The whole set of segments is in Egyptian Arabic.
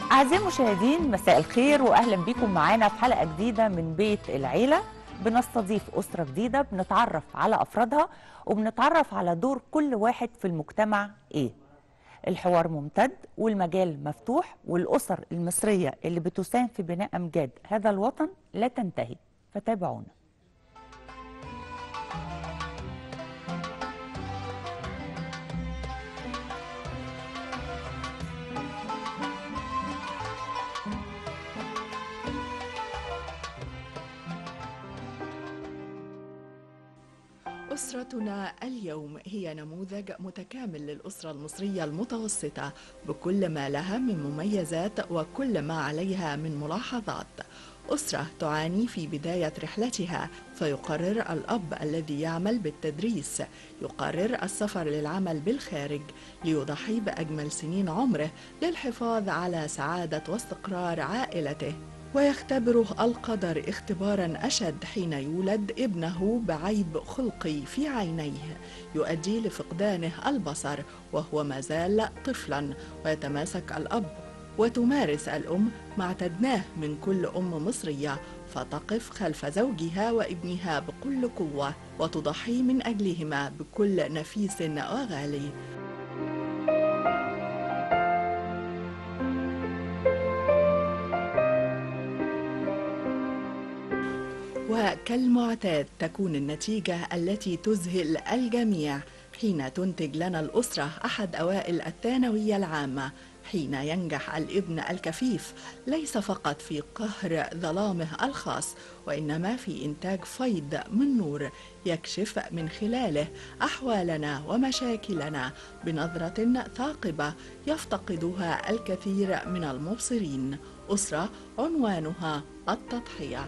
أعزائي المشاهدين مساء الخير وأهلا بكم معانا في حلقة جديدة من بيت العيلة بنستضيف أسرة جديدة بنتعرف على أفرادها وبنتعرف على دور كل واحد في المجتمع إيه الحوار ممتد والمجال مفتوح والأسر المصرية اللي بتساهم في بناء أمجاد هذا الوطن لا تنتهي فتابعونا أسرتنا اليوم هي نموذج متكامل للأسرة المصرية المتوسطة بكل ما لها من مميزات وكل ما عليها من ملاحظات أسرة تعاني في بداية رحلتها فيقرر الأب الذي يعمل بالتدريس يقرر السفر للعمل بالخارج ليضحي بأجمل سنين عمره للحفاظ على سعادة واستقرار عائلته ويختبره القدر اختبارا اشد حين يولد ابنه بعيب خلقي في عينيه يؤدي لفقدانه البصر وهو ما زال طفلا ويتماسك الاب وتمارس الام ما اعتدناه من كل ام مصريه فتقف خلف زوجها وابنها بكل قوه وتضحي من اجلهما بكل نفيس وغالي وكالمعتاد تكون النتيجة التي تذهل الجميع حين تنتج لنا الأسرة أحد أوائل الثانوية العامة حين ينجح الابن الكفيف ليس فقط في قهر ظلامه الخاص وإنما في إنتاج فيض من نور يكشف من خلاله أحوالنا ومشاكلنا بنظرة ثاقبة يفتقدها الكثير من المبصرين أسرة عنوانها التضحية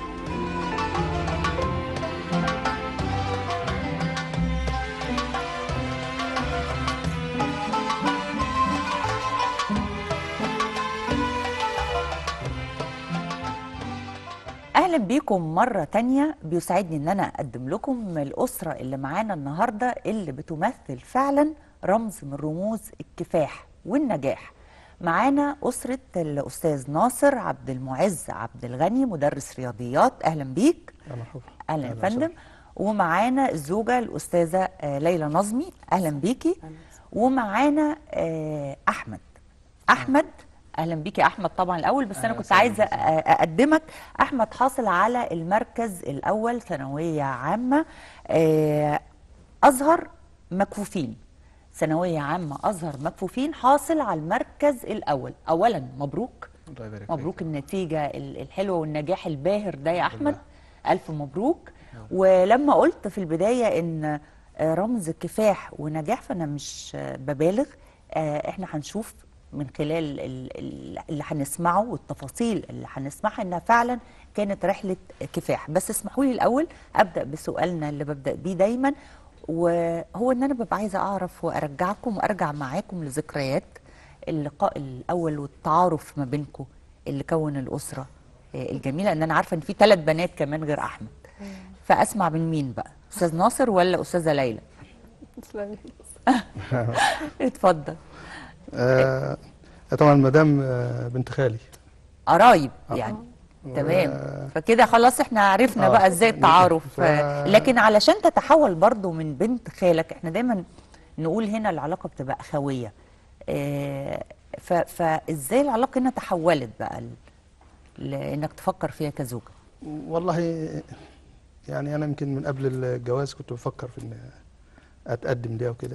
اهلا بيكم مره تانية بيسعدني ان انا اقدم لكم الاسره اللي معانا النهارده اللي بتمثل فعلا رمز من رموز الكفاح والنجاح معانا اسره الاستاذ ناصر عبد المعز عبد الغني مدرس رياضيات اهلا بيك مرحبا اهلا يا فندم ومعانا الزوجه الاستاذه آه، ليلى نظمي اهلا بيكي ومعانا آه، احمد احمد اهلا بيك يا احمد طبعا الاول بس انا أهلا كنت وسهلا عايزه أ- اقدمك احمد حاصل على المركز الاول ثانويه عامه آه، ازهر مكفوفين ثانويه عامه ازهر مكفوفين حاصل على المركز الاول اولا مبروك الله يبارك فيك. مبروك النتيجه ال- الحلوه والنجاح الباهر ده يا الحمد احمد الف مبروك ولما قلت في البدايه ان آه، رمز كفاح ونجاح فانا مش آه، ببالغ آه، احنا هنشوف من خلال ال- ال- اللي هنسمعه والتفاصيل اللي هنسمعها انها فعلا كانت رحله كفاح بس اسمحوا لي الاول ابدا بسؤالنا اللي ببدا بيه دايما وهو ان انا ببقى عايزه اعرف وارجعكم وارجع معاكم لذكريات اللقاء الاول والتعارف ما بينكم اللي كون الاسره آه، الجميله ان انا عارفه ان في ثلاث بنات كمان غير احمد فاسمع من مين بقى استاذ ناصر ولا استاذه ليلى تسلمي اتفضل آه طبعا المدام آه بنت خالي قرايب آه. يعني و- تمام فكده خلاص احنا عرفنا آه. بقى ازاي التعارف ف- آه، لكن علشان تتحول برضو من بنت خالك احنا دايما نقول هنا العلاقه بتبقى اخويه آه، ف- فازاي العلاقه هنا تحولت بقى ل- لانك تفكر فيها كزوجه والله يعني انا يمكن من قبل الجواز كنت بفكر في ان اتقدم ليها وكده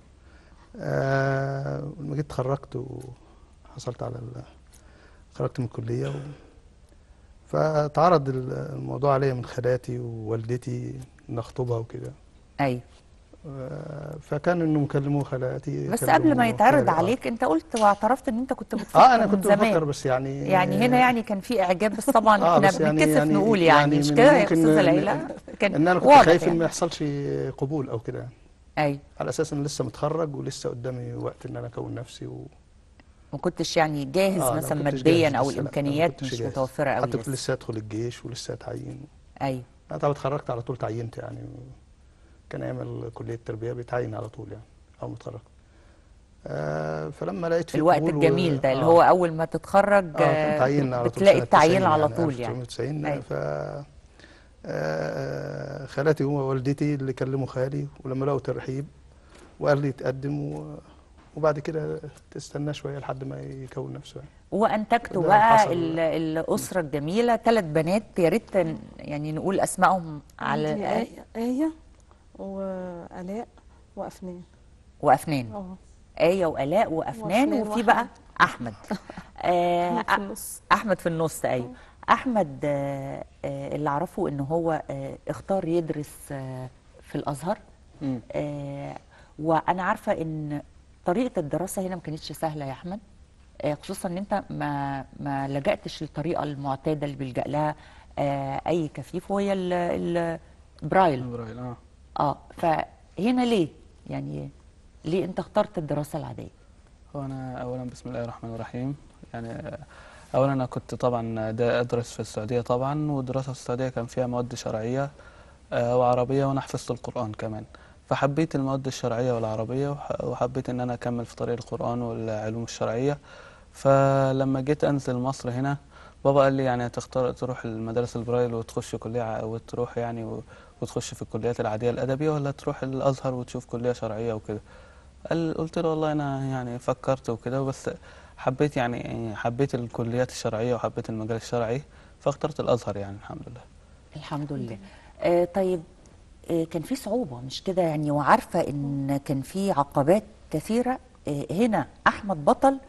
آه لما جيت اتخرجت وحصلت على ال- خرجت من الكليه و فتعرض ال- الموضوع عليا من خالاتي ووالدتي ان اخطبها وكده ايوه آه، فكان انه مكلموه خالاتي بس كلموه قبل ما يتعرض خالي. آه. عليك انت قلت واعترفت ان انت كنت بتفكر اه انا من كنت زمان. بفكر بس يعني يعني هنا يعني كان في اعجاب بس طبعا آه، احنا بس يعني- بنتكسف يعني- نقول يعني, يعني مش من كده يا ممكن استاذه إن- ليلى كان ان انا كنت واضح خايف ان يعني. ما يحصلش قبول او كده يعني ايوه على اساس ان لسه متخرج ولسه قدامي وقت ان انا اكون نفسي و... ما كنتش يعني جاهز آه، لا، مثلا ما كنتش ماديا جاهز او لسه، لا، ما الامكانيات كنتش مش جاهز. متوفره قوي حتى كنت لسه ادخل الجيش ولسه اتعين ايوه انا طبعا اتخرجت على طول تعينت يعني كان ايام كليه التربيه بيتعين على طول يعني اول ما اتخرجت آه، فلما لقيت في الوقت قبول و- الجميل ده اللي آه. هو اول ما تتخرج اه كان آه، تعيين على طول بتلاقي سنة التعيين 90 على يعني طول يعني 1990 أيوة. ف آه، خالتي ووالدتي اللي كلموا خالي ولما لقوا ترحيب وقال لي تقدم و... وبعد كده تستنى شويه لحد ما يكون نفسه يعني. وانتجتوا ده بقى حصل. ال- الاسره الجميله ثلاث بنات يا ريت ن- يعني نقول اسمائهم على عندي الأقل. آية, آية وآلاء وأفنان وافنان اه آية وآلاء وأفنان وأفنان وفي بقى أحمد آه، في النص أحمد في النص أيوه أحمد آه، آه، اللي أعرفه إن هو آه، اختار يدرس آه، في الأزهر مم. آه، وأنا عارفة إن طريقة الدراسة هنا ما كانتش سهلة يا أحمد آه، خصوصا إن أنت ما ما لجأتش للطريقة المعتادة اللي بيلجأ لها آه، أي كفيف وهي ال- ال- البرايل إبراهيم اه اه فهنا ليه يعني ليه انت اخترت الدراسة العادية هو انا اولا بسم الله الرحمن الرحيم يعني آه، اولا انا كنت طبعا دا ادرس في السعوديه طبعا والدراسه في السعوديه كان فيها مواد شرعيه آه، وعربيه وانا حفظت القران كمان فحبيت المواد الشرعيه والعربيه وح- وحبيت ان انا اكمل في طريق القران والعلوم الشرعيه فلما جيت انزل مصر هنا بابا قال لي يعني هتختار تروح المدارس البرايل وتخش كليه ع- وتروح يعني و- وتخش في الكليات العاديه الادبيه ولا تروح الازهر وتشوف كليه شرعيه وكده قال قلت له والله انا يعني فكرت وكده بس حبيت يعني حبيت الكليات الشرعيه وحبيت المجال الشرعي فاخترت الازهر يعني الحمد لله الحمد لله آه طيب آه كان في صعوبة مش كده يعني وعارفة ان كان في عقبات كثيرة آه هنا احمد بطل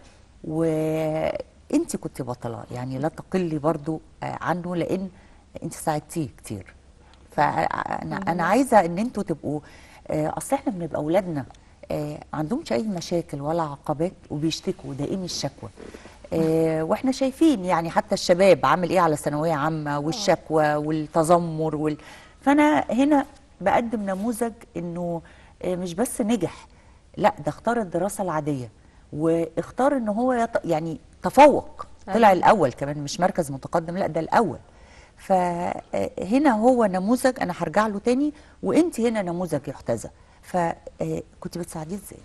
وانت كنت بطلة يعني لا تقلي برضو آه عنه لان انت ساعدتيه كتير فانا انا عايزة ان انتوا تبقوا آه اصل احنا بنبقى اولادنا آه عندهمش اي مشاكل ولا عقبات وبيشتكوا دائمي الشكوى آه واحنا شايفين يعني حتى الشباب عامل ايه على ثانويه عامه والشكوى والتذمر وال... فانا هنا بقدم نموذج انه آه مش بس نجح لا ده اختار الدراسه العاديه واختار ان هو يط... يعني تفوق طلع أيوة. الاول كمان مش مركز متقدم لا ده الاول فهنا هو نموذج انا هرجع له تاني وانت هنا نموذج يحتذى فكنت بتساعديه ازاي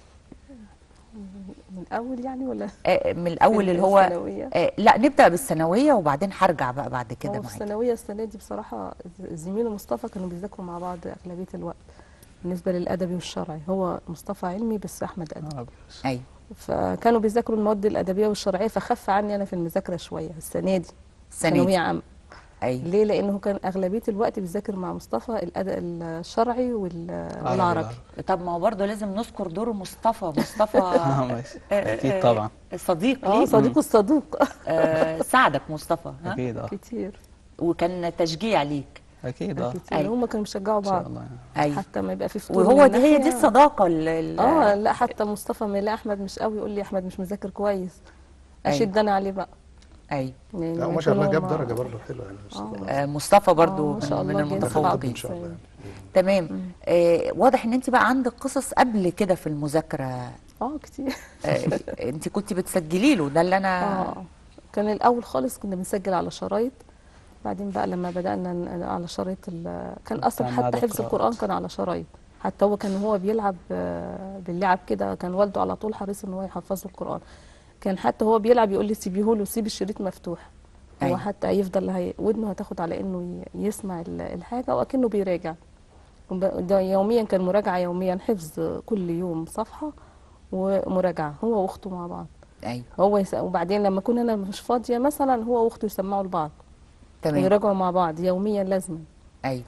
من الأول يعني ولا آه، من الاول في اللي هو الثانوية؟ آه، لا نبدا بالثانويه وبعدين هرجع بقى بعد كده هو في معاك الثانوية السنة دي بصراحة زميله مصطفى كانوا بيذاكروا مع بعض أغلبية الوقت بالنسبة للأدبي والشرعي هو مصطفى علمي بس أحمد أدبي عربي بس. ايوه فكانوا بيذاكروا المواد الأدبية والشرعية فخف عني أنا في المذاكرة شوية السنة دي السنه ثانوية دي عامة ايوه ليه؟ لأنه كان أغلبية الوقت بيذاكر مع مصطفى الأدب الشرعي وال- والعربي طب ما هو برضه لازم نذكر دور مصطفى مصطفى آه، ماشي آه، اكيد آه، طبعا صديق اه ليه صديقه الصدوق آه، ساعدك مصطفى ها اكيد اه كتير وكان تشجيع ليك اكيد اه كتير أيوة. هم كانوا بيشجعوا ان شاء بعض الله يعني. ايوه حتى ما يبقى في فطور وهو من دي هي دي ناحية- الصداقه ال- ال- اه لا حتى مصطفى ما يلاقي احمد مش قوي يقول لي احمد مش مذاكر كويس أيوة. اشد انا عليه بقى ايوه يعني لا ما شاء الله يكونوا جاب مع- درجه برضه حلوه يعني مصطفى. آه، مصطفى برضه آه، ما شاء من الله من جايب متفوق المتفوقين ان شاء الله يعني. تمام آه، واضح ان انت بقى عندك قصص قبل كده في المذاكره اه كتير آه، انت كنت بتسجلي له ده اللي انا اه كان الاول خالص كنا بنسجل على شرايط بعدين بقى لما بدانا ن- على شرايط ال- كان اصلا بتاع معهد حتى حفظ القراءات. القران كان على شرايط حتى هو كان هو بيلعب آه، باللعب كده كان والده على طول حريص ان هو يحفظه القران كان حتى هو بيلعب يقول لي سيبيه له سيب الشريط مفتوح هو أيوة. حتى يفضل هي ودنه هتاخد على انه ي- يسمع ال- الحاجه واكنه بيراجع وب- ده يوميا كان مراجعه يوميا حفظ كل يوم صفحه ومراجعه هو واخته مع بعض ايوه هو يس... وبعدين لما كنا انا مش فاضيه مثلا هو واخته يسمعوا لبعض تمام يراجعوا مع بعض يوميا لازما ايوه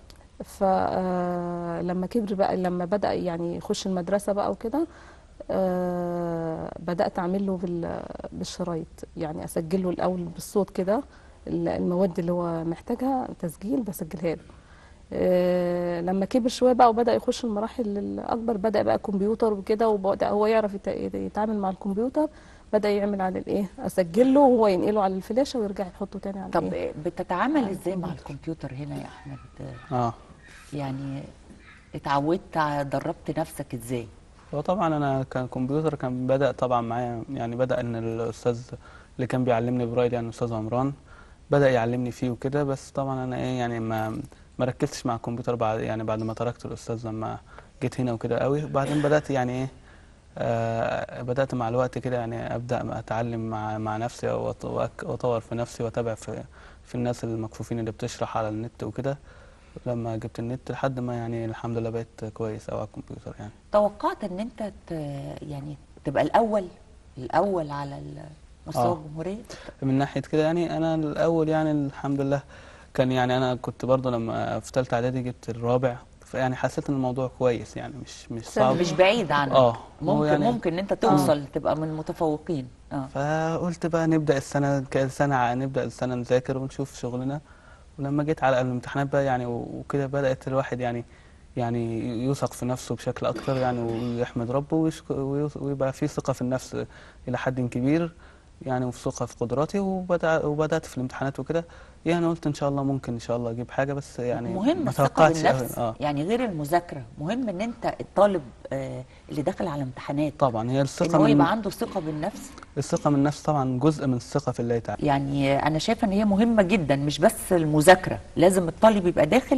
فلما كبر بقى لما بدأ يعني يخش المدرسة بقى وكده آه، بدأت أعمل له بال- بالشرايط يعني أسجل له الأول بالصوت كده ال- المواد اللي هو محتاجها تسجيل بسجلها له آه، لما كبر شوية بقى وبدأ يخش المراحل الأكبر بدأ بقى كمبيوتر وكده وبدأ هو يعرف يت- يتعامل مع الكمبيوتر بدأ يعمل على الإيه أسجل له وهو ينقله على الفلاشة ويرجع يحطه تاني على طب الإيه بتتعامل ازاي مع الكمبيوتر هنا يا احمد اه يعني اتعودت دربت نفسك ازاي هو طبعا انا كان كمبيوتر كان بدا طبعا معايا يعني بدا ان الاستاذ اللي كان بيعلمني برايل يعني الاستاذ عمران بدا يعلمني فيه وكده بس طبعا انا ايه يعني ما ما ركزتش مع الكمبيوتر بعد يعني بعد ما تركت الاستاذ لما جيت هنا وكده قوي وبعدين بدات يعني ايه آه، بدأت مع الوقت كده يعني أبدأ أتعلم مع مع نفسي وأط- وأك- وأطور في نفسي وأتابع في في الناس المكفوفين اللي بتشرح على النت وكده لما جبت النت لحد ما يعني الحمد لله بقيت كويس أوي على الكمبيوتر يعني توقعت ان انت ت... يعني تبقى الاول الاول على مستوى آه. الجمهوريه من ناحية كده يعني أنا الأول يعني الحمد لله كان يعني أنا كنت برضه لما في تالتة إعدادي جبت الرابع فيعني حسيت إن الموضوع كويس يعني مش مش صعب مش بعيد عنك اه هو ممكن يعني- ممكن ان انت توصل تبقى من المتفوقين اه فقلت بقى نبدأ السنة كسنة نبدأ السنة نذاكر ونشوف شغلنا ولما جيت على الامتحانات بقى يعني وكده بدأت الواحد يعني يعني يوثق في نفسه بشكل أكتر يعني ويحمد ربه ويشك- ويوث- ويبقى في ثقة في النفس إلى حد كبير يعني وفي ثقة في قدراتي وبدأ وبدأت في الامتحانات وكده يعني قلت إن شاء الله ممكن إن شاء الله أجيب حاجة بس يعني مهم ما الثقه توقعتش بالنفس أوي. اه يعني غير المذاكره مهم ان انت الطالب آه اللي داخل على امتحانات طبعا هي ان الثقة هو من يبقى عنده ثقه بالنفس الثقة من النفس طبعا جزء من الثقة في الله تعالى يعني انا شايفه ان هي مهمه جدا مش بس المذاكره لازم الطالب يبقى داخل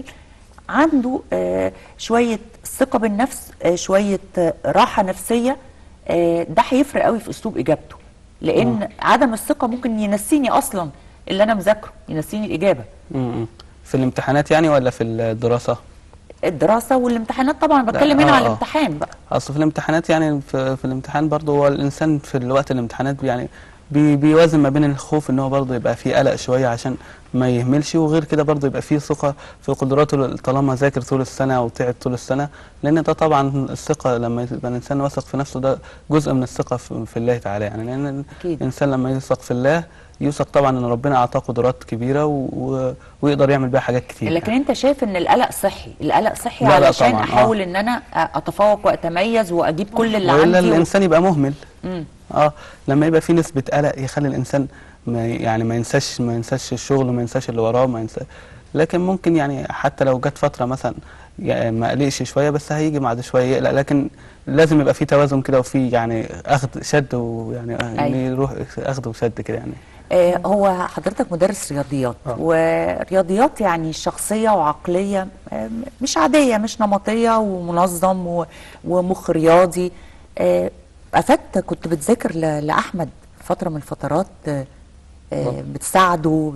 عنده آه، شويه ثقه بالنفس آه، شويه آه، راحه نفسيه آه، ده هيفرق قوي في اسلوب اجابته لان عدم الثقه ممكن ينسيني اصلا اللي انا مذاكره ينسيني الاجابه م- م. في الامتحانات يعني ولا في الدراسة؟ الدراسه والامتحانات طبعا بتكلم آه، هنا على آه. الامتحان بقى اصل في الامتحانات يعني في, في الامتحان برضه هو الانسان في الوقت الامتحانات يعني بي بيوازن ما بين الخوف ان هو برضه يبقى فيه قلق شويه عشان ما يهملش وغير كده برضه يبقى فيه ثقه في قدراته طالما ذاكر طول السنه وتعب طول السنه لان ده طبعا الثقه لما يبقى الانسان واثق في نفسه ده جزء من الثقه في, في الله تعالى يعني لان أكيد. الانسان لما يثق في الله يوثق طبعا ان ربنا اعطاه قدرات كبيره و... و... ويقدر يعمل بيها حاجات كتير لكن انت شايف ان القلق صحي القلق صحي لا، لا علشان طبعاً، آه. احاول ان انا اتفوق واتميز واجيب كل اللي والا عندي و... الانسان يبقى مهمل مم. اه لما يبقى في نسبة قلق يخلي الإنسان ما يعني ما ينساش ما ينساش الشغل وما ينساش اللي وراه ما ينسى لكن ممكن يعني حتى لو جت فترة مثلا يعني ما قلقش شوية بس هيجي بعد شوية يقلق لكن لازم يبقى في توازن كده وفي يعني أخذ شد ويعني يعني يروح أخذ وشد كده يعني آه هو حضرتك مدرس رياضيات آه. ورياضيات يعني شخصية وعقلية آه مش عادية مش نمطية ومنظم و- ومخ رياضي آه أفدت كنت بتذاكر ل- لأحمد فترة من الفترات آه آه آه. بتساعده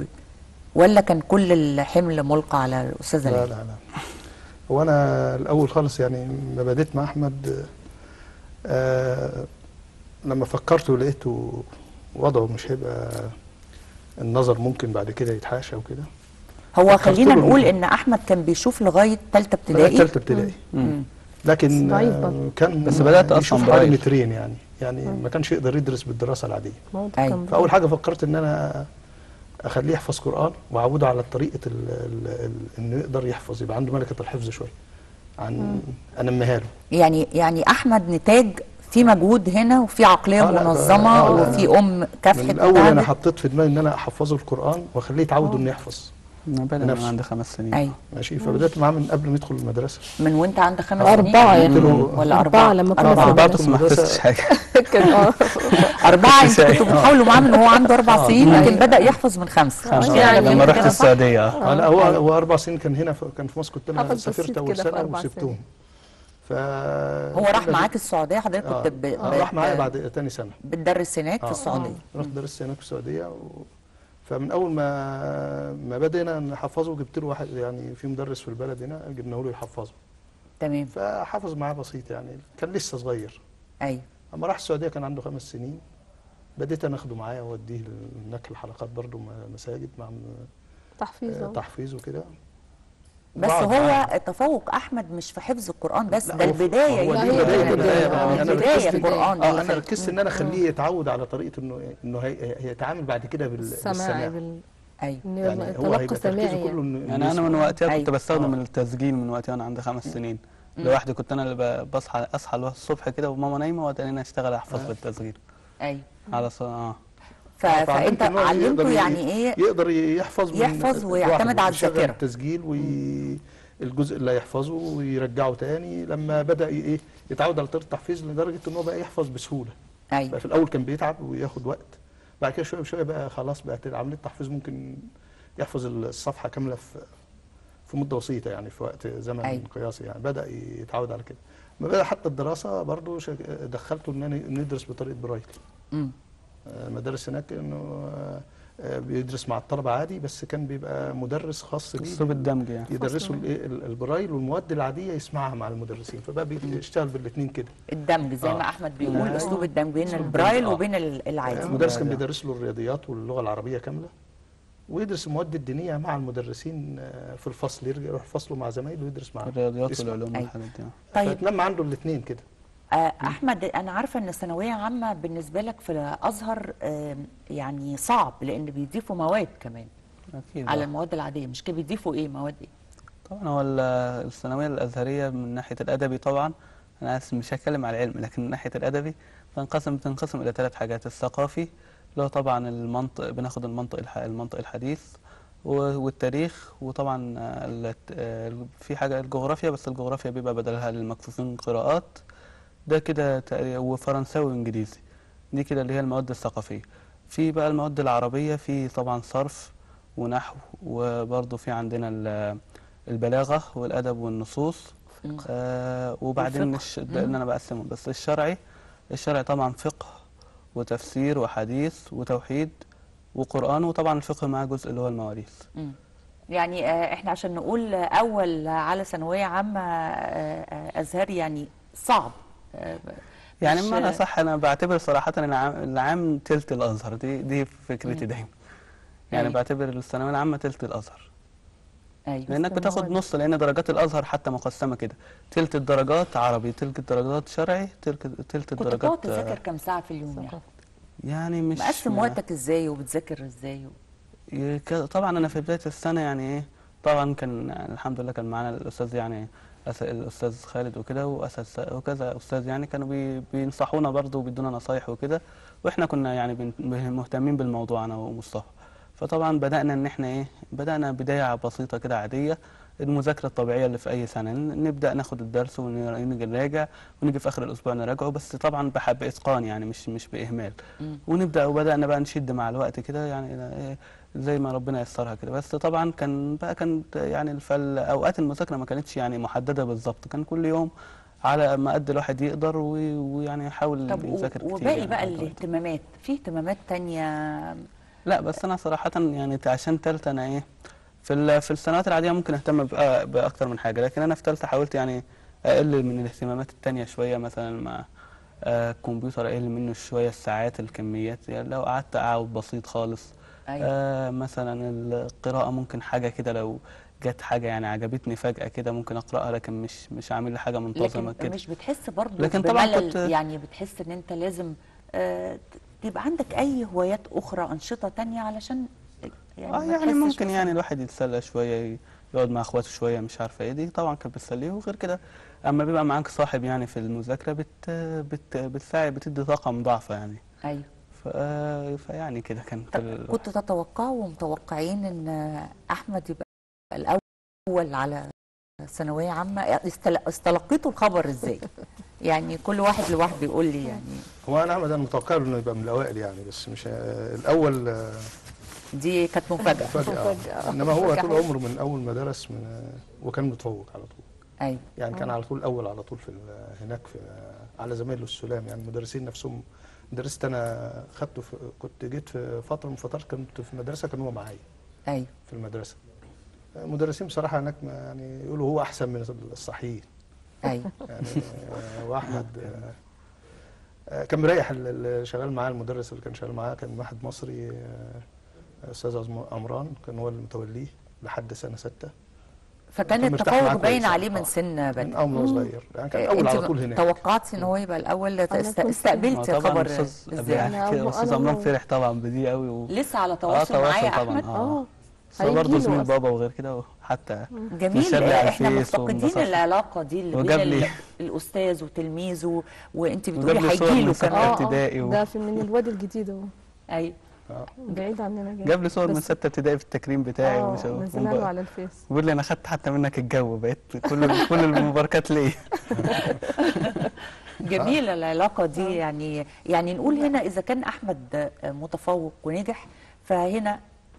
ولا كان كل الحمل ملقى على الأستاذة لا لا ليلى؟ لا هو انا الاول خالص يعني ما بديت مع احمد آه لما فكرت ولقيته وضعه مش هيبقى النظر ممكن بعد كده يتحاشى وكده هو فكرت خلينا له نقول إن- إن أحمد كان بيشوف لغاية تالتة بدأت ابتدائي ثالثه ابتدائي مم. لكن بس ضعيف آه، برضه. كان بس بدأت أصلاً يشوف حوالي برايل. مترين يعني يعني ما كانش يقدر يدرس بالدراسه العاديه موضوع أيوة. كان فاول حاجه فكرت ان انا اخليه يحفظ قران واعوده على طريقه ال ال ال انه يقدر يحفظ يبقى عنده ملكه الحفظ شويه عن انميها له يعني يعني احمد نتاج في مجهود هنا وفي عقليه آه، لا، منظمه آه، لا، وفي ام كافحت من الاول انا وتعبت. حطيت في دماغي ان انا احفظه القران واخليه يتعود انه يحفظ أنا بالي أنا نفسه. عندي خمس سنين ايوه ماشي فبدات معاه من قبل ما يدخل المدرسه من وانت عندك خمس أربعة سنين يعني. ولا أربعة أربعة لما كنا في أربعة أربعة المدرسة. بس ما حفظتش حاجة كان اه أربعة أنتوا كنتوا بتحاولوا معاه من وهو عنده أربع آه. سنين لكن أيوة. بدأ يحفظ من خمس خمسة يعني لما كده رحت صح؟ السعودية آه. آه لا هو هو اربع سنين كان هنا في كان في مصر كنت انا حفظ سافرت بسيط اول كده في سنه أربع وسبتهم ف هو راح معاك السعودية حضرتك آه. كنت ب... آه. ب- راح معايا ب- بعد تاني سنه بتدرس هناك في آه. السعودية رحت درست هناك في السعوديه و... فمن اول ما ما بدينا نحفظه جبت له واحد يعني في مدرس في البلد هنا جبناه له يحفظه تمام فحفظ معاه بسيط يعني كان لسه صغير أيوة اما راح السعوديه كان عنده خمس سنين بديت انا اخده معايا واوديه هناك الحلقات برضه م- مساجد مع م- تحفيظ آه، أهو. تحفيظ وكده بس وبقعد هو معاه. تفوق أحمد مش في حفظ القرآن بس لا، ده هو في- البداية هو يعني دي هي بداية البداية. البداية آه، بقى. أنا البداية ركزت- القرآن اه اللي انا خل- ركزت ان انا اخليه يتعود على طريقه انه انه هي- هيتعامل بعد كده بال- السماعي بالسماع بال أيوة إن يعني يبقى هو تلقي هيبقى تركيزه سماعي كله يعني. انه يعني انا من وقتها كنت أيوة. بستخدم آه. التسجيل من وقتها وانا عندي خمس سنين لوحدي كنت انا اللي ب- بصحى اصحى الصبح كده وماما نايمه وبعدين اشتغل احفظ بالتسجيل أيوة على ص... اه ف... آه، فأنت فعلمت إن هو علمته يقدر ي- يعني إيه يقدر يحفظ من يحفظ ويعتمد لوحده، على يشغل الذاكرة. التسجيل والجزء اللي هيحفظه ويرجعه تاني لما بدا ي- ايه يتعود على طريقه التحفيظ لدرجه ان هو بقى يحفظ بسهوله أيوة ففي الاول كان بيتعب وياخد وقت بعد كده شويه بشويه بقى خلاص بقت عمليه التحفيظ ممكن يحفظ الصفحه كامله في في مده بسيطه يعني في وقت زمن أيوة. قياسي يعني بدا يتعود على كده ما بدا حتى الدراسه برضو شك- دخلته ان أنا ندرس بطريقه برايل مم. آه، المدارس هناك انه آه، آه، بيدرس مع الطلبه عادي بس كان بيبقى مدرس خاص بيه اسلوب الدمج يعني يدرسوا الايه ال- البرايل والمواد العاديه يسمعها مع المدرسين فبقى بيشتغل بالاثنين كده الدمج زي آه. ما احمد بيقول آه. اسلوب الدمج بين أسلوب البرايل الدمج، آه. وبين ال- العادي المدرس كان ده- بيدرس له الرياضيات واللغه العربيه كامله ويدرس المواد الدينيه مع المدرسين آه، في الفصل يرجع يروح فصله مع زمايله ويدرس معاهم الرياضيات يسمع. والعلوم أيوة. والحاجات دي طيب فتنمى عنده الاثنين كده آه، احمد انا عارفه ان ثانويه عامه بالنسبه لك في الازهر آم، يعني صعب لان بيضيفوا مواد كمان اكيد على آه. المواد العاديه مش كده بيضيفوا ايه مواد ايه طبعا هو ال- الثانويه الازهريه من ناحيه الادبي طبعا انا آسف مش هتكلم على العلم لكن من ناحيه الادبي تنقسم بتنقسم الى ثلاث حاجات الثقافي اللي هو طبعا المنطق بناخد المنطق الح... المنطق الحديث و- والتاريخ وطبعا آه، ال- آه، في حاجه الجغرافيا بس الجغرافيا بيبقى بدلها للمكفوفين قراءات ده كده تقريبا وفرنساوي وانجليزي دي كده اللي هي المواد الثقافيه في بقى المواد العربيه في طبعا صرف ونحو وبرضه في عندنا ال- البلاغه والادب والنصوص مم. آه وبعدين والفقه. مش ده اللي انا بقسمه بس الشرعي الشرعي طبعا فقه وتفسير وحديث وتوحيد وقرآن وطبعا الفقه معاه جزء اللي هو المواريث مم. يعني آه، احنا عشان نقول اول على ثانويه عامه آه، آه، ازهري يعني صعب آه، يعني مش- بمعنى صح انا بعتبر صراحة ان العام, العام تلت الازهر دي دي فكرتي مم. دايما يعني أيوة. بعتبر الثانوية العامة تلت الازهر ايوه لانك بتاخد المواد. نص لان درجات الازهر حتى مقسمة كده تلت الدرجات عربي تلت الدرجات شرعي تلت تلت كنت بتقعد الدرجات تذاكر آه، كم ساعه في اليوم يعني ثقافة. يعني مش مقسم ما- وقتك ازاي وبتذاكر ازاي ي- ك- طبعا انا في بدايه السنه يعني ايه طبعا كان يعني الحمد لله كان معانا الاستاذ يعني أس- الاستاذ خالد وكده وأساس وكذا استاذ يعني كانوا بي بينصحونا برضه وبيدونا نصايح وكده واحنا كنا يعني بن- بن- مهتمين بالموضوع انا ومصطفى فطبعا بدانا ان احنا ايه بدانا بدايه بسيطه كده عاديه المذاكره الطبيعيه اللي في اي سنه ن- نبدا ناخد الدرس ونيجي نراجع ونيجي في اخر الاسبوع نراجعه بس طبعا بح- باتقان يعني مش مش باهمال مم. ونبدا وبدانا بقى نشد مع الوقت كده يعني إلى إيه زي ما ربنا يسرها كده بس طبعا كان بقى كان يعني فالاوقات المذاكره ما كانتش يعني محدده بالظبط كان كل يوم على ما قد الواحد يقدر وي- ويعني يحاول طب و- يذاكر كتير وباقي يعني بقى على الوقت. الاهتمامات في اهتمامات تانية لا بس انا صراحه يعني عشان تالتة انا ايه في ال- في السنوات العاديه ممكن اهتم بأ- باكتر من حاجه لكن انا في تالتة حاولت يعني اقلل من الاهتمامات التانية شويه مثلا مع آه، الكمبيوتر اقلل منه شويه الساعات الكميات يعني لو قعدت اقعد بسيط خالص أيوة. آه مثلا القراءه ممكن حاجه كده لو جت حاجه يعني عجبتني فجاه كده ممكن اقراها لكن مش مش عامل لي حاجه منتظمه لكن كده مش بتحس برضه لكن طبعاً بملل كنت- يعني بتحس ان انت لازم آه، ت- تبقى عندك اي هوايات اخرى انشطه تانية علشان يعني اه ما يعني تحسش ممكن مثلاً- يعني الواحد يتسلى شويه يقعد مع اخواته شويه مش عارفه ايه دي طبعا كانت بتسليه وغير كده اما بيبقى معاك صاحب يعني في المذاكره بت بت بتساعد بتدي طاقه مضاعفه يعني ايوه ف... فيعني كده كان طب كل كنت تتوقعوا ومتوقعين ان احمد يبقى الاول على ثانويه عامه استل- استلقيتوا الخبر ازاي يعني كل واحد لوحده يقول لي يعني هو انا احمد انا متوقع له انه يبقى من الاوائل يعني بس مش آه، الاول آه، دي كانت مفاجاه فجاه مفاجأة. انما هو مفاجأة طول حلوة. عمره من اول ما درس من آه، وكان متفوق على طول ايوه يعني كان على طول اول على طول في ال- هناك في على زمايله السلام يعني المدرسين نفسهم درست انا خدته في كنت جيت في فتره من فترات كنت في مدرسه كان هو معايا ايوه في المدرسه مدرسين بصراحه هناك ما يعني يقولوا هو احسن من الصحيح ايوه يعني آه، واحمد آه، آه، كان مريح ال- اللي شغال معاه المدرس اللي كان شغال معاه كان واحد مصري آه، استاذ عزم- عمران كان هو اللي متوليه لحد سنه سته فكان كنت مرتاح معاه التفوق باين كويس. عليه من آه. سن من بدري اول ما هو صغير يعني كان آه، اول انت على طول هناك توقعتي ان هو يبقى الاول است- أنا كنت- استقبلت آه، طبعا الخبر استاذ ازاي يعني أنا كده أبو- استاذ أنا عمران أبو- فرح طبعا بدي قوي و... لسه على اه تواصل تواصل معايا طبعا احمد اه بس هو برضه هيجيله زميل أصلاً. بابا وغير كده وحتى جميل نشر لي على احنا الفيس مفتقدين وانبسطت. العلاقه دي اللي بين وجاب ال- لي- الاستاذ وتلميذه وانت وجاب بتقولي لي صور هيجي له من سنة كمان اه ابتدائي اه و- ده في من الواد الجديد اهو ايوه آه. بعيد عننا جدا جاب لي صور من بس- سته ابتدائي في التكريم بتاعي اه ومش نزلها له على الفيس بيقول لي انا خدت حتى منك الجو بقيت كل كل المباركات ليا جميله العلاقه دي يعني يعني نقول هنا اذا كان احمد متفوق ونجح فهنا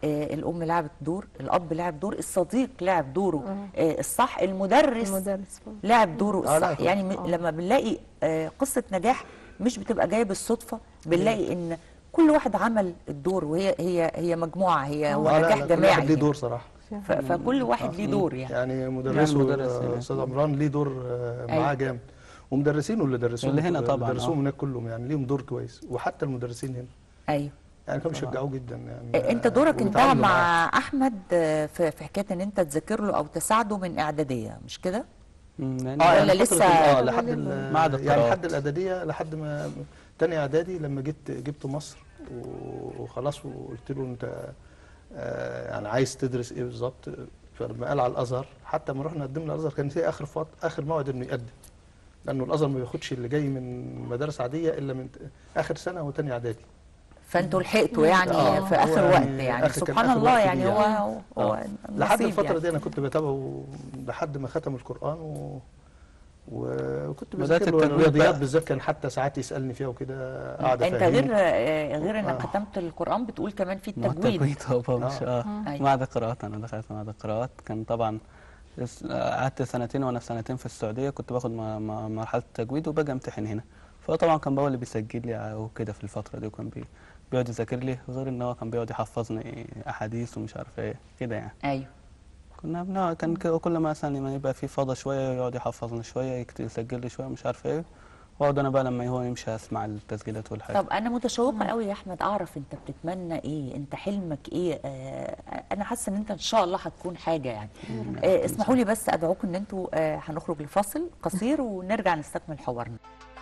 آه، الام لعبت دور الاب لعب دور الصديق لعب دوره آه، الصح المدرس المدرس لعب دوره آه، لا، الصح يعني م- لما بنلاقي آه، قصه نجاح مش بتبقى جايه بالصدفه بنلاقي ان كل واحد عمل الدور وهي هي هي مجموعه هي هو آه، لا، نجاح لا، كل جماعي واحد ليه يعني. دور صراحه ف- فكل واحد ليه دور يعني يعني مدرسه مدرس آه، هنا. استاذ عمران ليه دور آه، أيوة. معاه جامد ومدرسينه اللي درسوه اللي هنا طبعاً، درسوهم آه. هناك كلهم يعني ليهم دور كويس وحتى المدرسين هنا ايوه يعني كانوا بيشجعوه جدا يعني آه، انت دورك انتهى وبيتعاملوا مع معاه. احمد آه، في في حكايه ان انت تذاكر له او تساعده من اعداديه مش كده مم، لأن اه ولا يعني فترة لسه- ال- اه لحد ال- بعد يعني القراءات. لحد الاعداديه لحد ما تاني اعدادي لما جيت جبت مصر وخلاص وقلت له انت آه، يعني عايز تدرس ايه بالظبط فلما قال على الازهر حتى لما رحنا قدمنا الازهر كان هي اخر فط... اخر موعد انه يقدم لانه الازهر ما بياخدش اللي جاي من مدارس عاديه الا من ت- اخر سنه وتاني اعدادي فانتوا لحقتوا يعني آه، في هو اخر يعني وقت يعني آخر- كان سبحان آخر الله وقت يعني ليه هو يعني. هو آه. لحد نصيب الفتره يعني. دي انا كنت بتابعه لحد ما ختم القران و... و- وكنت بدأت بذاكر له التجويد الرياضيات بقى. بالذات كان حتى ساعات يسالني فيها وكده قاعد انت أفهمه. غير آه، غير انك آه. ختمت القران بتقول كمان في مع التجويد التجويد هو مش اه أيوة. معهد القراءات انا دخلت معهد القراءات كان طبعا اس- قعدت سنتين وانا في سنتين في السعوديه كنت باخد م- م- مرحله التجويد وباجي امتحن هنا فهو طبعا كان بابا اللي بيسجل لي وكده في الفتره دي وكان بي بيقعد يذاكر لي غير ان هو كان بيقعد يحفظني احاديث ومش عارف ايه كده يعني ايوه كنا بنقعد كان ك- كل ما مثلا ما يبقى في فضا شويه يقعد يحفظني شويه يكت- يسجل لي شويه مش عارف ايه واقعد انا بقى لما هو يمشي اسمع التسجيلات والحاجات طب انا متشوقه قوي يا احمد اعرف انت بتتمنى ايه انت حلمك ايه آه انا حاسه ان انت ان شاء الله هتكون حاجه يعني آه اسمحوا لي بس ادعوكم ان انتوا آه هنخرج لفاصل قصير ونرجع نستكمل حوارنا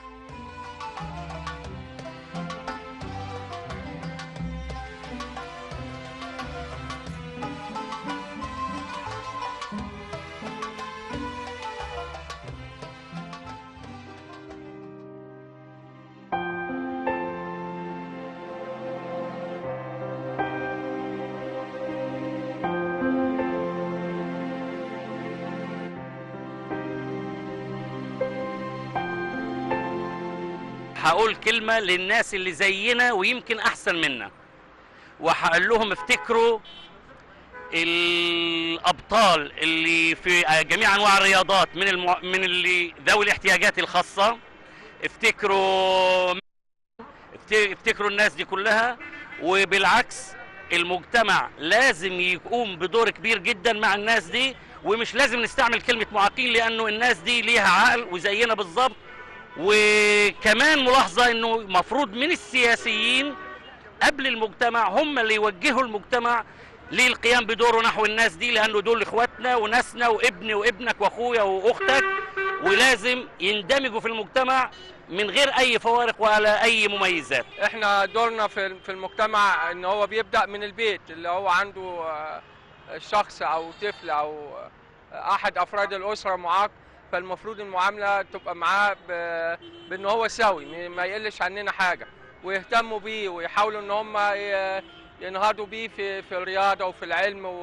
هقول كلمة للناس اللي زينا ويمكن أحسن منا وهقول لهم افتكروا الأبطال اللي في جميع أنواع الرياضات من المع... من اللي ذوي الاحتياجات الخاصة افتكروا افت- افتكروا الناس دي كلها وبالعكس المجتمع لازم يقوم بدور كبير جدا مع الناس دي ومش لازم نستعمل كلمة معاقين لأنه الناس دي ليها عقل وزينا بالظبط وكمان ملاحظة انه مفروض من السياسيين قبل المجتمع هم اللي يوجهوا المجتمع للقيام بدوره نحو الناس دي لانه دول اخواتنا وناسنا وابني وابنك واخويا واختك ولازم يندمجوا في المجتمع من غير اي فوارق ولا اي مميزات احنا دورنا في في المجتمع ان هو بيبدا من البيت اللي هو عنده آه، شخص او طفل او آه، احد افراد الاسره معاق فالمفروض المعامله تبقى معاه ب- بان هو سوي ما يقلش عننا حاجه ويهتموا بيه ويحاولوا ان هم ي- ينهضوا بيه في في الرياضه وفي العلم و,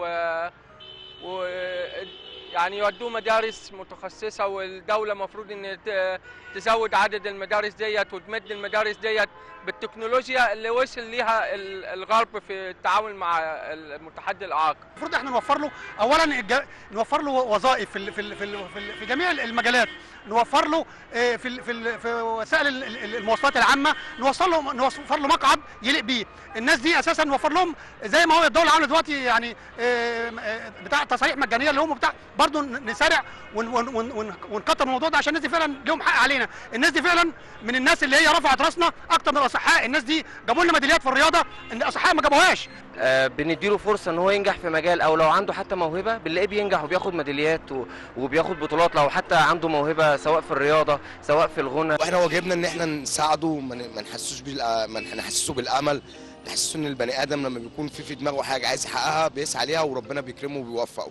و يعني يودوه مدارس متخصصه والدوله المفروض ان ت- تزود عدد المدارس ديت وتمد المدارس ديت بالتكنولوجيا اللي وصل ليها ال- الغرب في التعامل مع المتحدي الاعاقه المفروض احنا نوفر له اولا الج- نوفر له وظائف في ال- في ال- في ال- في ال- في جميع المجالات نوفر له آه، في ال- في ال- في وسائل ال- ال- المواصلات العامه نوصل له نوفر له مقعد يليق بيه الناس دي اساسا نوفر لهم زي ما هو الدوله عامله دلوقتي يعني آه، آه، بتاع تصاريح مجانيه لهم وبتاع برضه نسارع ون- ون- ون- ون- ونكتر الموضوع ده عشان الناس دي فعلا لهم حق علينا الناس دي فعلا من الناس اللي هي رفعت راسنا اكتر من الاصحاء الناس دي جابوا لنا ميداليات في الرياضه ان الاصحاء ما جابوهاش آه، بنديله فرصه ان هو ينجح في مجال او لو عنده حتى موهبه بنلاقيه بينجح وبياخد ميداليات و- وبياخد بطولات لو حتى عنده موهبه سواء في الرياضه سواء في الغنى واحنا واجبنا ان احنا نساعده ما ن- ما نحسسوش بالأ- ما نحسسه بالامل نحسسه ان البني ادم لما بيكون في في دماغه حاجه عايز يحققها بيسعى ليها وربنا بيكرمه وبيوفقه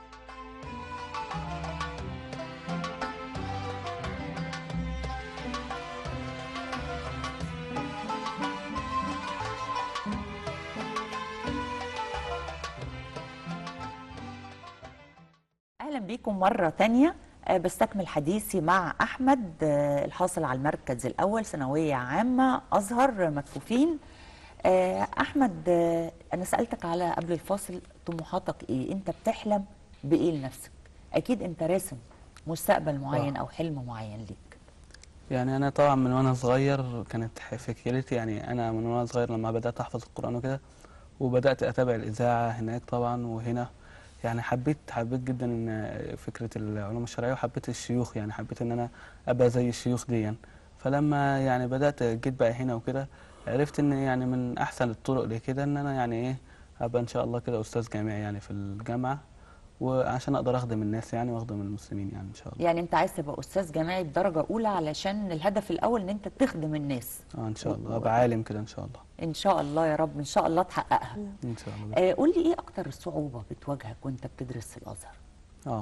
اهلا بيكم مره تانية آه، بستكمل حديثي مع احمد آه، الحاصل على المركز الاول ثانويه عامه ازهر مكفوفين آه، احمد آه، انا سالتك على قبل الفاصل طموحاتك ايه انت بتحلم بايه لنفسك اكيد انت راسم مستقبل معين او حلم معين ليك يعني انا طبعا من وانا صغير كانت ح- فكرتي يعني انا من وانا صغير لما بدات احفظ القران وكده وبدات اتابع الاذاعه هناك طبعا وهنا يعني حبيت حبيت جدا ان فكره العلوم الشرعيه وحبيت الشيوخ يعني حبيت ان انا ابقى زي الشيوخ دي فلما يعني بدات جيت بقى هنا وكده عرفت ان يعني من احسن الطرق لكده ان انا يعني ايه ابقى ان شاء الله كده استاذ جامعي يعني في الجامعه وعشان اقدر اخدم الناس يعني واخدم المسلمين يعني ان شاء الله يعني انت عايز تبقى استاذ جامعي بدرجه اولى علشان الهدف الاول ان انت تخدم الناس اه ان شاء الله ابقى عالم كده ان شاء الله ان شاء الله يا رب ان شاء الله تحققها ان شاء الله آه قول لي ايه اكتر صعوبه بتواجهك وانت بتدرس في الازهر اه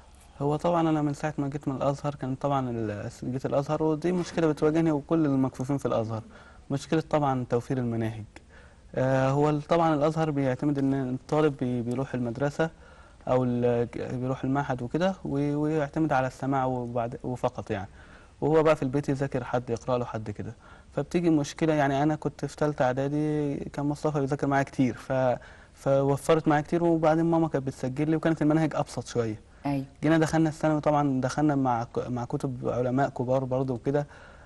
هو طبعا انا من ساعه ما جيت من الازهر كان طبعا ال- جيت الازهر ودي مشكله بتواجهني وكل المكفوفين في الازهر مشكله طبعا توفير المناهج آه هو ال- طبعا الازهر بيعتمد ان الطالب بي- بيروح المدرسه او ال- بيروح المعهد وكده وي- ويعتمد على السماع وبعد وفقط يعني وهو بقى في البيت يذاكر حد يقرا له حد كده فبتيجي مشكله يعني انا كنت في ثالثه اعدادي كان مصطفى بيذاكر معايا كتير ف فوفرت معايا كتير وبعدين ماما كانت بتسجل لي وكانت المناهج ابسط شويه ايوه جينا دخلنا الثانوي طبعا دخلنا مع ك- مع كتب علماء كبار برضه وكده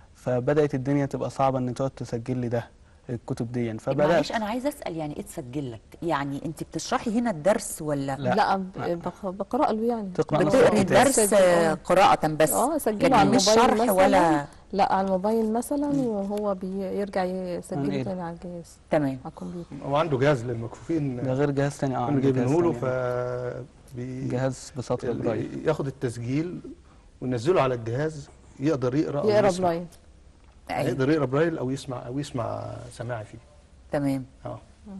فبدات الدنيا تبقى صعبه ان تقعد تسجل لي ده الكتب دي فبدات معلش انا عايزه اسال يعني ايه تسجل لك يعني انت بتشرحي هنا الدرس ولا لا. لا, ب- بق- بقرا له يعني تقرا نص بتقري الكتاب. الدرس سجل، آه، آه. قراءه بس اه سجله لكن على مش الموبايل شرح مثلا ولا لا على الموبايل مثلا وهو بيرجع عن يسجله إيه؟ تاني على الجهاز تمام على الكمبيوتر هو عنده جهاز للمكفوفين ده غير جهاز تاني اه كانوا عندي جهاز جايبينه له ف تاني. بي... جهاز بسطر برايل اللي ياخد التسجيل وينزله على الجهاز يقدر يقرا أو يقرا يسمع. بلاين أيوة. يقدر يقرا برايل او يسمع او يسمع سماعي فيه تمام اه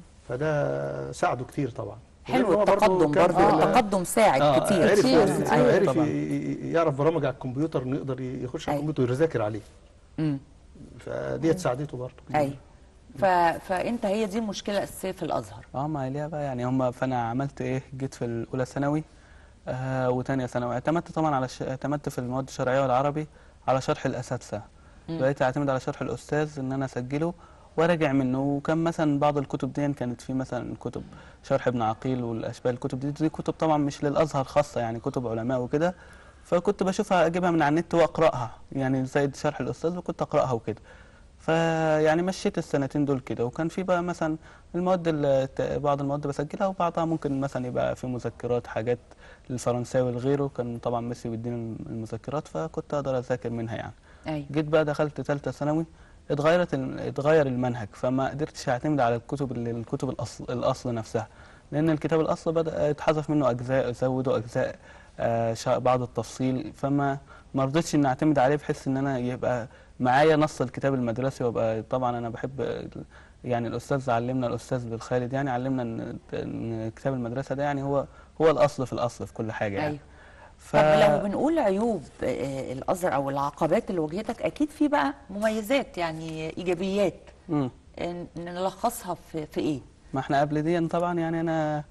فده ساعده كتير طبعا حلو وغير إن هو التقدم كان برضه في ال- التقدم ساعد آه، كتير عرف كتير، عرف, أيوة عرف طبعاً. ي- يعرف برامج على الكمبيوتر انه يقدر يخش على أيوة. الكمبيوتر ويذاكر عليه امم فديت ساعدته برضه ايوه ف... فانت هي دي المشكله الاساسيه في الازهر اه ما هي ليها بقى يعني هم فانا عملت ايه جيت في الاولى ثانوي آه وثانيه ثانوي اعتمدت طبعا على ش... اعتمدت في المواد الشرعيه والعربي على شرح الاساتذه مم. بقيت اعتمد على شرح الاستاذ ان انا اسجله وراجع منه وكان مثلا بعض الكتب دي كانت في مثلا كتب شرح ابن عقيل والاشبال الكتب دي دي كتب طبعا مش للازهر خاصه يعني كتب علماء وكده فكنت بشوفها اجيبها من على النت واقراها يعني زائد شرح الاستاذ وكنت اقراها وكده فيعني مشيت السنتين دول كده وكان في بقى مثلا المواد الت- بعض المواد بسجلها وبعضها ممكن مثلا يبقى في مذكرات حاجات للفرنساوي وغيره كان طبعا ميسي بيديني المذكرات فكنت اقدر اذاكر منها يعني ايوه جيت بقى دخلت ثالثه ثانوي اتغيرت ال- اتغير المنهج فما قدرتش اعتمد على الكتب اللي الكتب الاصل الاصل نفسها لان الكتاب الاصل بدا يتحذف منه اجزاء زودوا اجزاء آه شا- بعض التفصيل فما ما رضيتش ان اعتمد عليه بحيث ان انا يبقى معايا نص الكتاب المدرسي وابقى طبعا انا بحب ال- يعني الاستاذ علمنا الاستاذ بالخالد يعني علمنا ان ان كتاب المدرسه ده يعني هو هو الاصل في الاصل في كل حاجه يعني ايوه ف... طب لو بنقول عيوب آه، الازهر او العقبات اللي واجهتك اكيد في بقى مميزات يعني ايجابيات مم. آه، نلخصها في, في ايه ما احنا قبل دي طبعا يعني انا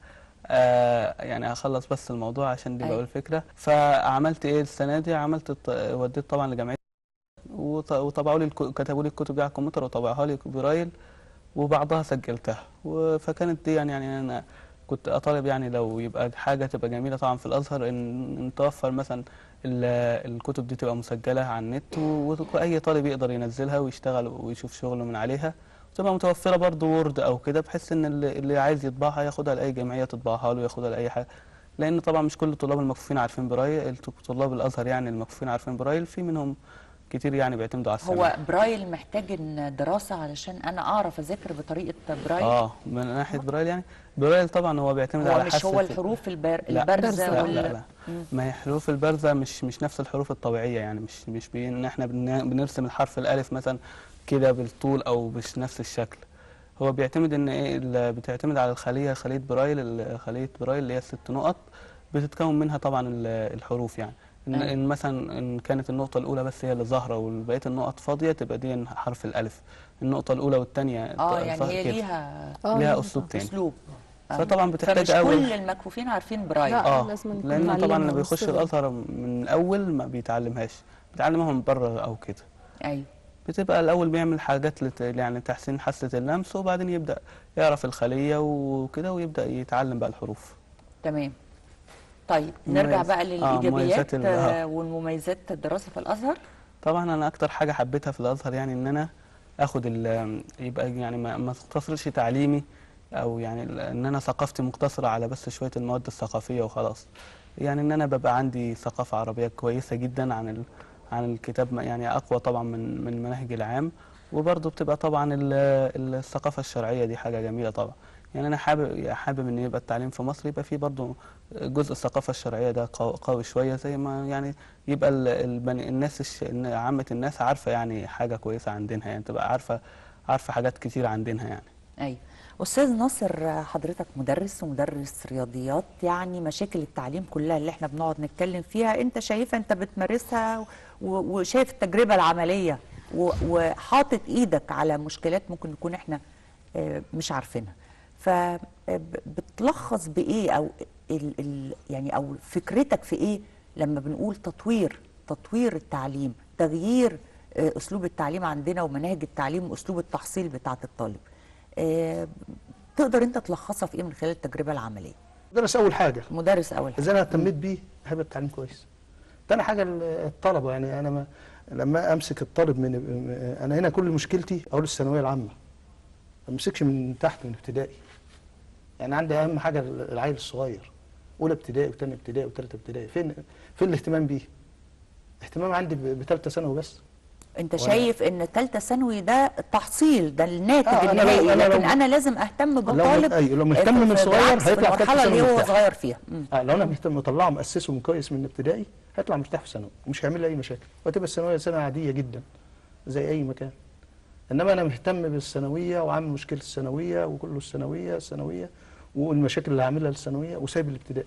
آه يعني هخلص بس الموضوع عشان دي أيوة. بقى الفكره فعملت ايه السنه دي عملت الط- وديت طبعا لجمعيه وط- وطبعوا لي الك- كتبوا لي الكتب دي على الكمبيوتر وطبعوها لي برايل وبعضها سجلتها و- فكانت دي يعني, يعني انا كنت اطالب يعني لو يبقى حاجه تبقى جميله طبعا في الازهر ان ان توفر مثلا ال- الكتب دي تبقى مسجله على النت و- واي طالب يقدر ينزلها ويشتغل ويشوف شغله من عليها وتبقى متوفره برضه وورد او كده بحيث ان اللي, اللي عايز يطبعها ياخدها لاي جمعيه تطبعها له ياخدها لاي حاجه لان طبعا مش كل طلاب المكفوفين عارفين برايل طلاب الازهر يعني المكفوفين عارفين برايل في منهم كتير يعني بيعتمدوا على السمع هو برايل محتاج إن دراسه علشان انا اعرف اذاكر بطريقه برايل اه من ناحيه برايل يعني برايل طبعا هو بيعتمد هو على مش حاسه هو الحروف البر... لا. البارزه لا وال... لا لا مم. ما هي حروف البارزه مش مش نفس الحروف الطبيعيه يعني مش مش بان احنا بن- بنرسم الحرف الالف مثلا كده بالطول او مش نفس الشكل هو بيعتمد ان ايه ال- بتعتمد على الخليه خليه برايل ال- خليه برايل اللي هي ست نقط بتتكون منها طبعا ال- الحروف يعني ان, أيوة. إن مثلا ان كانت النقطه الاولى بس هي اللي ظاهره وبقيه النقط فاضيه تبقى دي حرف الالف النقطه الاولى والثانيه اه يعني هي ليها آه، ليها آه، اسلوب تاني اسلوب آه. فطبعا بتحتاج فمش اول كل المكفوفين عارفين برايل لا. اه لازم نكون لان طبعا اللي معلمها بيخش والصغر. الازهر من الاول ما بيتعلمهاش بيتعلمها من بره او كده ايوه بتبقى الاول بيعمل حاجات لت... يعني تحسين حاسه اللمس وبعدين يبدا يعرف الخليه وكده ويبدا يتعلم بقى الحروف تمام طيب نرجع مميز. بقى آه، للايجابيات مميزات ال- آه، آه. والمميزات الدراسه في الازهر طبعا انا اكتر حاجه حبيتها في الازهر يعني ان انا اخد ال يبقى يعني ما ما تقتصرش تعليمي او يعني ال- ان انا ثقافتي مقتصره على بس شويه المواد الثقافيه وخلاص يعني ان انا ببقى عندي ثقافه عربيه كويسه جدا عن ال عن الكتاب ما- يعني اقوى طبعا من من المناهج العام وبرضه بتبقى طبعا ال- الثقافه الشرعيه دي حاجه جميله طبعا يعني انا حابب حابب ان يبقى التعليم في مصر يبقى فيه برضه جزء الثقافه الشرعيه ده قو- قوي شويه زي ما يعني يبقى ال- البني الناس الش... إن عامه الناس عارفه يعني حاجه كويسه عن دينها يعني تبقى عارفه عارفه حاجات كتير عن دينها يعني ايوه استاذ ناصر حضرتك مدرس ومدرس رياضيات يعني مشاكل التعليم كلها اللي احنا بنقعد نتكلم فيها انت شايفها انت بتمارسها و- وشايف التجربه العمليه و- وحاطط ايدك على مشكلات ممكن نكون احنا آه، مش عارفينها فبتلخص بايه او ال ال يعني او فكرتك في ايه لما بنقول تطوير تطوير التعليم تغيير آه، اسلوب التعليم عندنا ومناهج التعليم واسلوب التحصيل بتاعه الطالب آه، تقدر انت تلخصها في ايه من خلال التجربه العمليه درس اول حاجه مدرس اول حاجه اذا انا اهتميت بيه هيبقى التعليم كويس تاني حاجه ال- الطلبه يعني انا ما لما امسك الطالب من انا هنا كل مشكلتي اقول الثانويه العامه ما امسكش من تحت من ابتدائي يعني عندي اهم حاجه العيل الصغير اولى ابتدائي وثانيه ابتدائي وثالثه ابتدائي فين فين الاهتمام بيه اهتمام عندي بثالثه ثانوي بس انت وأنا- شايف ان ثالثه ثانوي ده التحصيل ده الناتج آه، أنا لو- النهائي أنا لو- لكن انا لازم اهتم لو بطالب أيوة لو مهتم في- من في- صغير بالعكس، في هيطلع في ثالثه المرحله اللي ثانوي هو مرتاح. صغير فيها مم. آه لو انا مهتم مطلعه مؤسسه من كويس من ابتدائي هيطلع مرتاح في ثانوي ومش هيعمل لي اي مشاكل وهتبقى الثانويه سنه عاديه جدا زي اي مكان انما انا مهتم بالثانويه وعامل مشكله الثانويه وكله الثانويه الثانويه والمشاكل اللي هعملها للثانويه وسايب الابتدائي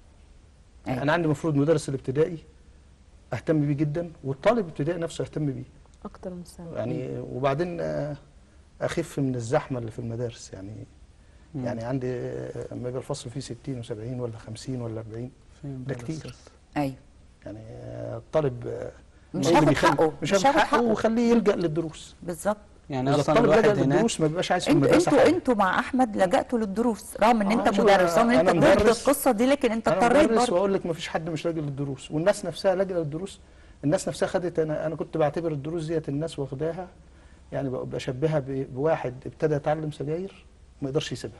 أيوة. انا عندي المفروض مدرس الابتدائي اهتم بيه جدا والطالب الابتدائي نفسه اهتم بيه اكتر من سنه يعني وبعدين آه، اخف من الزحمه اللي في المدارس يعني مم. يعني عندي آه، لما يبقى الفصل فيه 60 و70 ولا 50 ولا 40 فين ده بقى كتير. الأستاذ؟ ايوه يعني آه، الطالب آه، مش هو اللي هاخد بيخلي- حقه مش هاخد حقه وخليه يلجأ للدروس بالظبط يعني اذا اصلا الطالب لجأ الواحد هناك للدروس ما بيبقاش عايز في انتوا المدرسه انتوا حاجه انتوا مع احمد لجأتوا للدروس رغم ان آه، انت شوف، مدرس أنا- رغم ان انت أنا ضد مدرس. القصه دي لكن انت انا اضطريت مدرس برضه واقول لك ما فيش حد مش لاجئ للدروس والناس نفسها لاجئه للدروس الناس نفسها خدت انا انا كنت بعتبر الدروس ديت الناس واخداها يعني ب- بشبهها ب- بواحد ابتدى يتعلم سجاير ما يقدرش يسيبها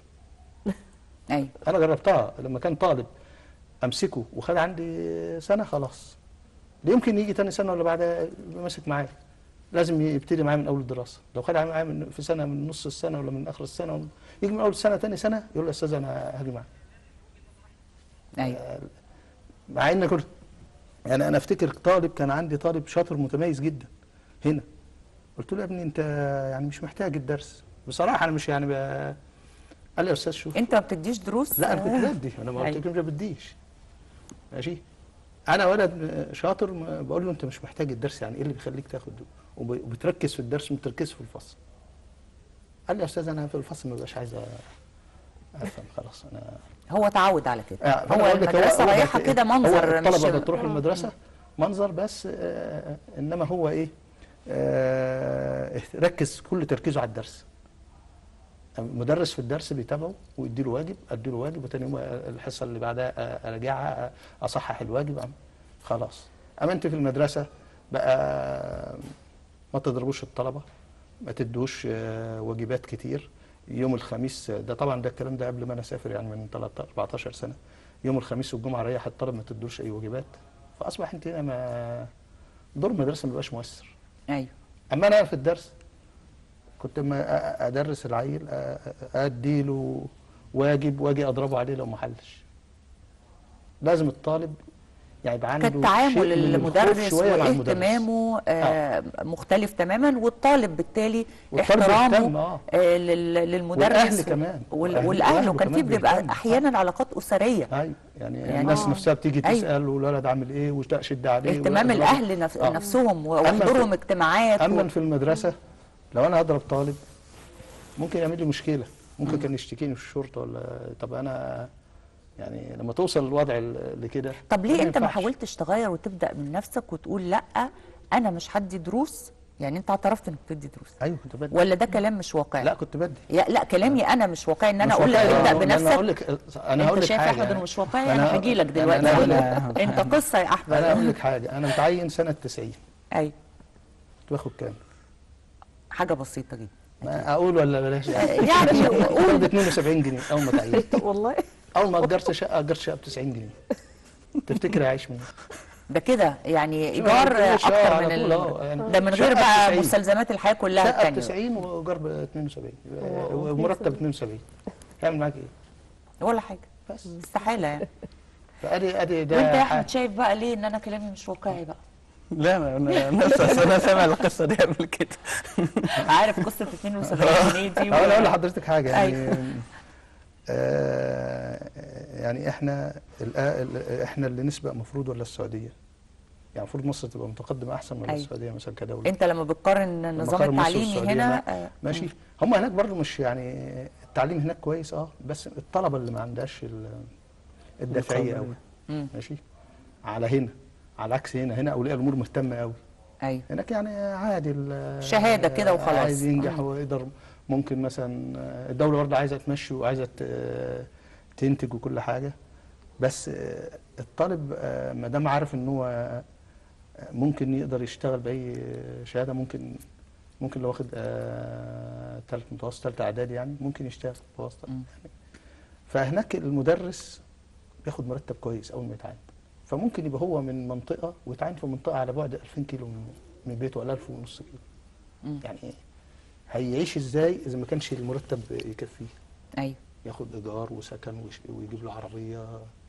ايوه انا جربتها لما كان طالب امسكه وخد عندي سنه خلاص ده يمكن يجي تاني سنه ولا بعدها يبقى ماسك معايا لازم يبتدي معايا من اول الدراسه لو خد معايا من في سنه من نص السنه ولا من اخر السنه يجي من اول السنه تاني سنه يقول لي يا استاذ انا هاجي معاك ايوه مع ان كنت يعني انا افتكر طالب كان عندي طالب شاطر متميز جدا هنا قلت له يا ابني انت يعني مش محتاج الدرس بصراحه انا مش يعني ب... قال لي يا استاذ شوف انت ما بتديش دروس لا انا كنت بدي انا ما أيوة. قلت ما بديش ماشي انا ولد شاطر ما- بقول له انت مش محتاج الدرس يعني ايه اللي بيخليك تاخد وب- وبتركز في الدرس وما بتركزش في الفصل قال لي يا استاذ انا في الفصل ما بقاش عايز أ- افهم خلاص انا هو اتعود على كده آه، فأنا هو بقول لك المدرسه هو رايحه بقى- كده هو منظر الطلبه مش اللي تروح المدرسه منظر بس آه انما هو ايه آه ركز كل تركيزه على الدرس المدرس في الدرس بيتابعه ويدي له واجب ادي له واجب وتاني يوم الحصه اللي بعدها آه، اراجعها آه، اصحح الواجب أم- خلاص اما انت في المدرسه بقى ما تضربوش الطلبه ما تدوش آه، واجبات كتير يوم الخميس ده طبعا ده الكلام ده قبل ما انا اسافر يعني من 13 14 سنه يوم الخميس والجمعه ريح الطالب ما تدوش اي واجبات فاصبح انت هنا ما دور المدرسه ما بيبقاش مؤثر ايوه اما انا في الدرس كنت ما أ- ادرس العيل أ- أ- ادي له واجب واجي اضربه عليه لو ما حلش لازم الطالب يعني يبقى عنده شيء كالتعامل من الخوف المدرس شويه مع المدرس واهتمامه آه مختلف تماما والطالب بالتالي والطالب احترامه بيهتم، آه. آه لل- للمدرس والأهل كمان. وال- والأهل- والاهل وأهله وكان في كمان بيبقى بيهتم. احيانا علاقات اسريه ايوه يعني, يعني- يعني الناس آه. نفسها بتيجي أيوة. تسال والولد عامل ايه وتشد عليه اهتمام والولد- الاهل نف... آه. نفسهم أما في- وحضورهم اجتماعات و... اما في المدرسه لو انا هضرب طالب ممكن يعمل لي مشكله ممكن كان يشتكيني في الشرطه ولا طب انا يعني لما توصل الوضع ال- لكده طب ليه ما انت ما ينفعش. حاولتش تغير وتبدا من نفسك وتقول لا انا مش هدي دروس يعني انت اعترفت انك بتدي دروس ايوه كنت بدي ولا ده كلام مش واقعي لا كنت بدي يا لا كلامي انا مش واقعي ان انا مش اقول لك واقعي. ابدا آه، بنفسك انا هقول لك انا هقول انت لك شايف يا حاجه احمد انه مش واقعي أنا- انا هجي لك أنا- دلوقتي أنا- أقول لك. أنا- انت قصه يا احمد انا اقول لك حاجه انا متعين سنه 90 ايوه كنت باخد كام؟ حاجه بسيطه جدا ما اقول ولا بلاش يعني قول. باخد 72 جنيه اول ما تعينت والله اول ما اجرت شقه اجرت شقه ب 90 جنيه تفتكر عايش منين؟ ده كده يعني شو ايجار يعني كل شهر اكتر على من طول، ال... آه، يعني ده من غير شقة بقى 90. مستلزمات الحياه كلها شقه ب التانيه 90 وايجار ب 72 ومرتب 72 هيعمل معاك ايه؟ ولا حاجه بس استحاله يعني فادي ادي ده وانت يا حاجة. احمد شايف بقى ليه ان انا كلامي مش واقعي بقى لا ما انا نفس انا سامع القصه دي قبل كده عارف قصه 72 جنيه دي انا اقول لحضرتك حاجه يعني أيوة. آه يعني احنا الآ- ال- احنا اللي نسبق مفروض ولا السعوديه؟ يعني المفروض مصر تبقى متقدمه احسن ولا أيوة. السعوديه مثلا كدوله؟ انت لما بتقارن النظام بقارن مصر التعليمي والسعودية، هنا ما- آه، ماشي هم هناك برضو مش يعني التعليم هناك كويس اه بس الطلبه اللي ما عندهاش ال- الدافعيه قوي مم. ماشي على هنا على عكس هنا هنا اولياء الامور مهتمه قوي ايوه هناك يعني عادي ال- شهادة كده وخلاص. عايز ينجح مم. ويقدر ممكن مثلا الدولة برضه عايزة تمشي وعايزة ت- تنتج وكل حاجة بس الطالب ما دام عارف ان هو ممكن يقدر يشتغل بأي شهادة ممكن ممكن لو واخد آه، تالت متوسط تالتة إعدادي يعني ممكن يشتغل متوسط مم. فهناك المدرس بياخد مرتب كويس أول ما يتعين فممكن يبقى هو من منطقة ويتعين في منطقة على بعد 2000 كيلو من من بيته ولا 1000 ونص كيلو مم. يعني هيعيش ازاي اذا ما كانش المرتب يكفيه ايوه ياخد ايجار وسكن ويش- ويجيب له عربيه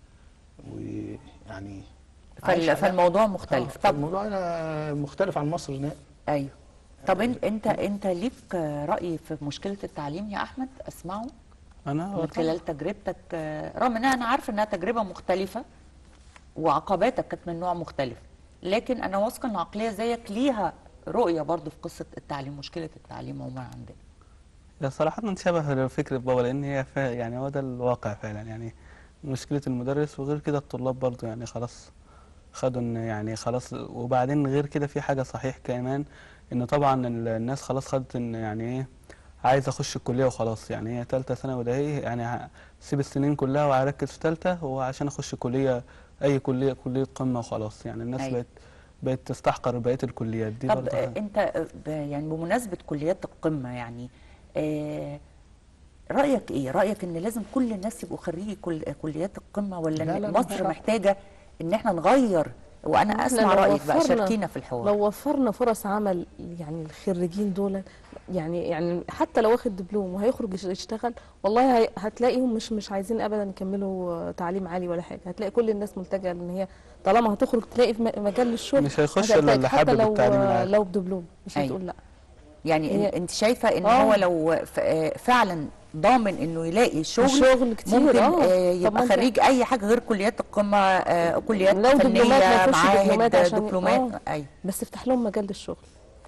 ويعني عايش فال... على- فالموضوع مختلف آه، طب فالموضوع هنا مختلف عن مصر هناك ايوه طب انت انت انت ليك راي في مشكله التعليم يا احمد اسمعه انا من خلال تجربتك آه، رغم ان انا عارفه انها تجربه مختلفه وعقباتك كانت من نوع مختلف لكن انا واثقه ان عقليه زيك ليها رؤيه برضو في قصه التعليم مشكله التعليم عموما عندنا هي صراحة شبه فكرة بابا لأن هي فا يعني هو ده الواقع فعلا يعني مشكلة المدرس وغير كده الطلاب برضو يعني خلاص خدوا إن يعني خلاص وبعدين غير كده في حاجة صحيح كمان إن طبعا ال- الناس خلاص خدت إن يعني إيه عايز أخش الكلية وخلاص يعني هي تالتة ثانوي ده إيه يعني ه- سيب السنين كلها وهركز في تالتة وعشان أخش كلية أي كلية كلية قمة وخلاص يعني الناس أيوة. بقت بقت تستحقر بقية الكليات دي طب برضو آه، انت آه، ب- يعني بمناسبه كليات القمه يعني آه، رايك ايه رايك ان لازم كل الناس يبقوا خريجي كل كليات القمه ولا لا، إن لا، لا، مصر لا. محتاجه ان احنا نغير وانا إحنا اسمع لو رايك بقى وفرنا- شاركينا في الحوار لو وفرنا فرص عمل يعني الخريجين دول يعني يعني حتى لو واخد دبلوم وهيخرج يش- يشتغل والله هي- هتلاقيهم مش مش عايزين ابدا يكملوا آه، تعليم عالي ولا حاجه هتلاقي كل الناس ملتجئه ان هي طالما هتخرج تلاقي في م- مجال للشغل مش هيخش هتحتاج إلا اللي حتى حابب لو التعليم العالي. لو بدبلوم مش أيوة. هتقول لا يعني هي- إن- انت شايفه ان آه. هو لو ف- آه، فعلا ضامن انه يلاقي شغل شغل كتير ممكن اه آه، طب ما يبقى أنت- خريج اي حاجه غير كليات القمه آه، كليات لو دبلومات ما فنيه يخش معاهد دبلومات عشان- دبلومات آه. ايوه بس افتح لهم مجال للشغل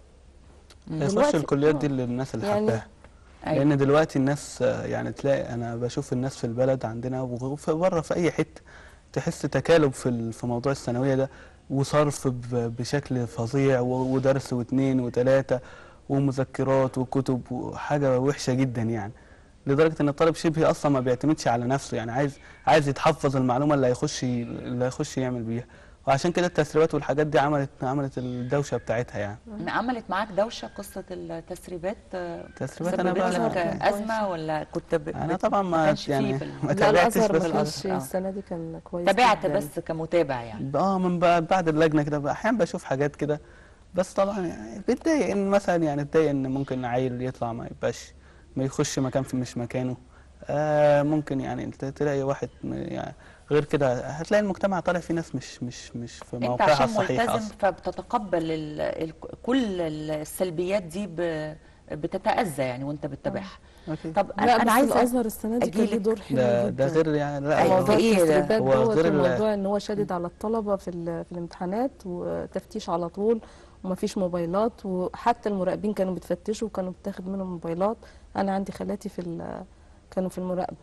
يخش دلوقتي- الكليات دي آه. للناس اللي يعني- حباها أيوة. لان دلوقتي الناس آه، يعني تلاقي انا بشوف الناس في البلد عندنا وفي بره في اي حته تحس تكالب في ال- في موضوع الثانويه ده وصرف ب- بشكل فظيع و- ودرس واثنين وثلاثه ومذكرات وكتب وحاجه وحشه جدا يعني لدرجه ان الطالب شبه اصلا ما بيعتمدش على نفسه يعني عايز عايز يتحفظ المعلومه اللي هيخش ي- اللي هيخش يعمل بيها وعشان كده التسريبات والحاجات دي عملت عملت الدوشه بتاعتها يعني عملت معاك دوشه قصه التسريبات آه، التسريبات انا سببت بقى لك لها- ازمه ولا كنت ب... انا بت- طبعا ما ما كانش فيه يعني في ال- ما لا تابعتش الازهر بس ما كانش آه. السنه دي كان كويس تابعت جداً. بس كمتابع يعني اه من بعد بعد اللجنه كده احيانا بشوف حاجات كده بس طبعا يعني بتضايق ان مثلا يعني اتضايق ان ممكن عيل يطلع ما يبقاش ما يخش مكان في مش مكانه آه ممكن يعني انت تلاقي واحد م- يعني غير كده هتلاقي المجتمع طالع فيه ناس مش مش مش في انت موقعها عشان الصحيح ملتزم اصلا فبتتقبل ال... ال... كل السلبيات دي ب... بتتاذى يعني وانت بتتابعها أكيد. طب لا انا بس انا عايزه الازهر السنه دي كان أجيلك. ليه دور حلو ده جدا ده غير يعني لا أيوة. موضوع في إيه ده؟ التسريبات هو دوت غير ال- وموضوع ان هو شادد على الطلبه في ال- في الامتحانات وتفتيش على طول ومفيش موبايلات وحتى المراقبين كانوا بيتفتشوا وكانوا بتاخد منهم موبايلات انا عندي خالاتي في ال- كانوا في المراقبه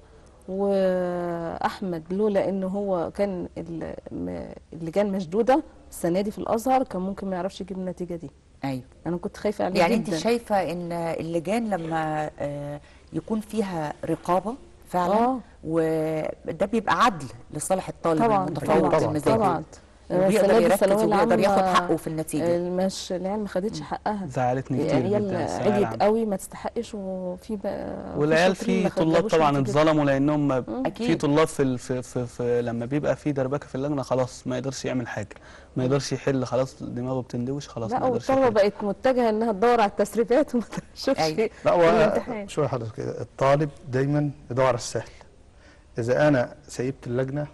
واحمد لولا ان هو كان ال- م- اللجان مشدوده السنه دي في الازهر كان ممكن ما يعرفش يجيب النتيجه دي ايوه انا كنت خايفه عليه يعني جدا انت شايفه ان اللجان لما آه، يكون فيها رقابه فعلا اه وده بيبقى عدل لصالح الطالب طبعا المتفوق طبعاً. المزاجي طبعا وبيقدر السنة دي يركز الثانوية وبيقدر ياخد العامة حقه في النتيجه المش العيال ما خدتش حقها زعلتني كتير يعني جدا هي الثانوية عليت العامة. قوي ما تستحقش وفي بقى والعيال شاطرين ما في طلاب خدوش طبعا نتيجة. اتظلموا لانهم ما- في اكيد طلاب في, ال- في, في, في لما بيبقى في دربكه في اللجنه خلاص ما يقدرش يعمل حاجه ما يقدرش يحل خلاص دماغه بتندوش خلاص لا ما يقدرش والطلبه يحل. بقت متجهه انها تدور على التسريبات وما تشوفش أيوة. لا هو الامتحان. شوية حضرتك كده الطالب دايما يدور على السهل اذا انا سيبت اللجنه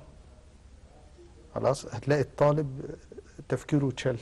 خلاص هتلاقي الطالب تفكيره اتشل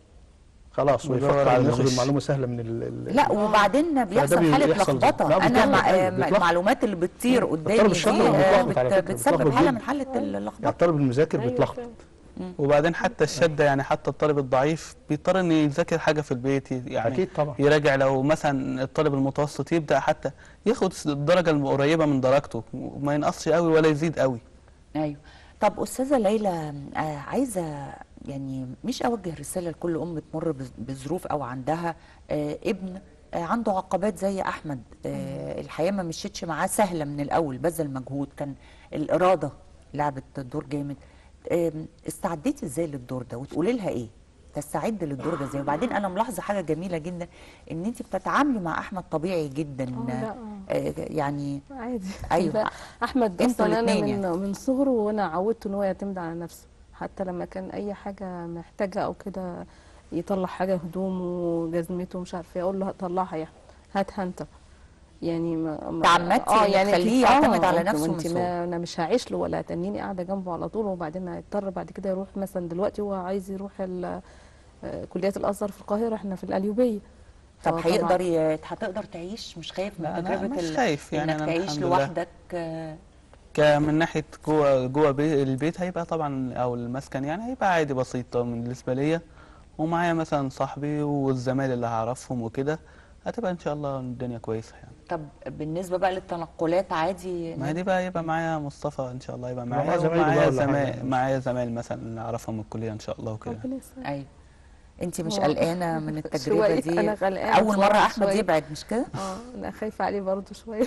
خلاص ويدور ويفكر على انه ياخد الغش. المعلومه سهله من ال ال- لا وبعدين بيحصل بي- حاله بيحصل- لخبطه لا، انا بيتلخبط، مع أيوة، آه، بيتلخبط. المعلومات اللي بتطير قدامي الطالب دي الشاطر آه، بيتلخبط على بت- فكرة، بتسبب بيتلخبط حاله جدا. من حاله يعني اللخبطه الطالب المذاكر أيوة بيتلخبط فعلا. وبعدين حتى الشده يعني حتى الطالب الضعيف بيضطر ان يذاكر حاجه في البيت يعني اكيد طبعا يراجع لو مثلا الطالب المتوسط يبدا حتى ياخد الدرجه القريبه من درجته وما ينقصش قوي ولا يزيد قوي ايوه طب استاذه ليلى آه، عايزه يعني مش اوجه رساله لكل ام تمر بز- بظروف او عندها آه، ابن آه، عنده عقبات زي احمد آه، الحياه ما مشيتش معاه سهله من الاول بذل مجهود كان الاراده لعبت دور جامد آم، استعديتي ازاي للدور ده وتقولي لها ايه تستعد للدور ده ازاي وبعدين انا ملاحظه حاجه جميله جدا ان انت بتتعاملي مع احمد طبيعي جدا آه، لا آه، يعني عادي أيوة. لا، احمد انتوا اصلا انا الاتنين من يعني. من صغره وانا عودته ان هو يعتمد على نفسه حتى لما كان اي حاجه محتاجه او كده يطلع حاجه هدومه جزمته مش عارفه ايه اقول له طلعها يا احمد هاتها انت يعني ما ما- تعمدتي إنك تخليه كيف- يعتمد على قلت نفسه من وانت صغره. ما انا مش هعيش له ولا هتنيني قاعده جنبه على طول وبعدين هيضطر بعد كده يروح مثلا دلوقتي هو عايز يروح ال- آه، كليات الازهر في القاهره احنا في القليوبيه طب فطبعاً- هيقدر ي... هتقدر تعيش مش خايف من لا، أنا تجربة مش ال- خايف، يعني انك أنا تعيش الحمد لله. لوحدك آه، كمن ناحيه جوه جوه بي البيت هيبقى طبعا او المسكن يعني هيبقى عادي بسيط بالنسبه ليا ومعايا مثلا صاحبي والزمايل اللي هعرفهم وكده هتبقى ان شاء الله الدنيا كويسه يعني طب بالنسبة بقى للتنقلات عادي ما هي دي بقى يبقى معايا مصطفى ان شاء الله يبقى معاه معايا زمايله بقى ومعايا ولا حاجة زمايل يعني. معايا زمايل مثلا اللي اعرفهم من الكليه ان شاء الله وكده ربنا يسلمك ايوه انت مش هو- قلقانة من التجربة شوية، دي أنا قلقانة اول مرة بصراحة احمد شوية. يبعد مش كده اه انا خايفه عليه برضه شويه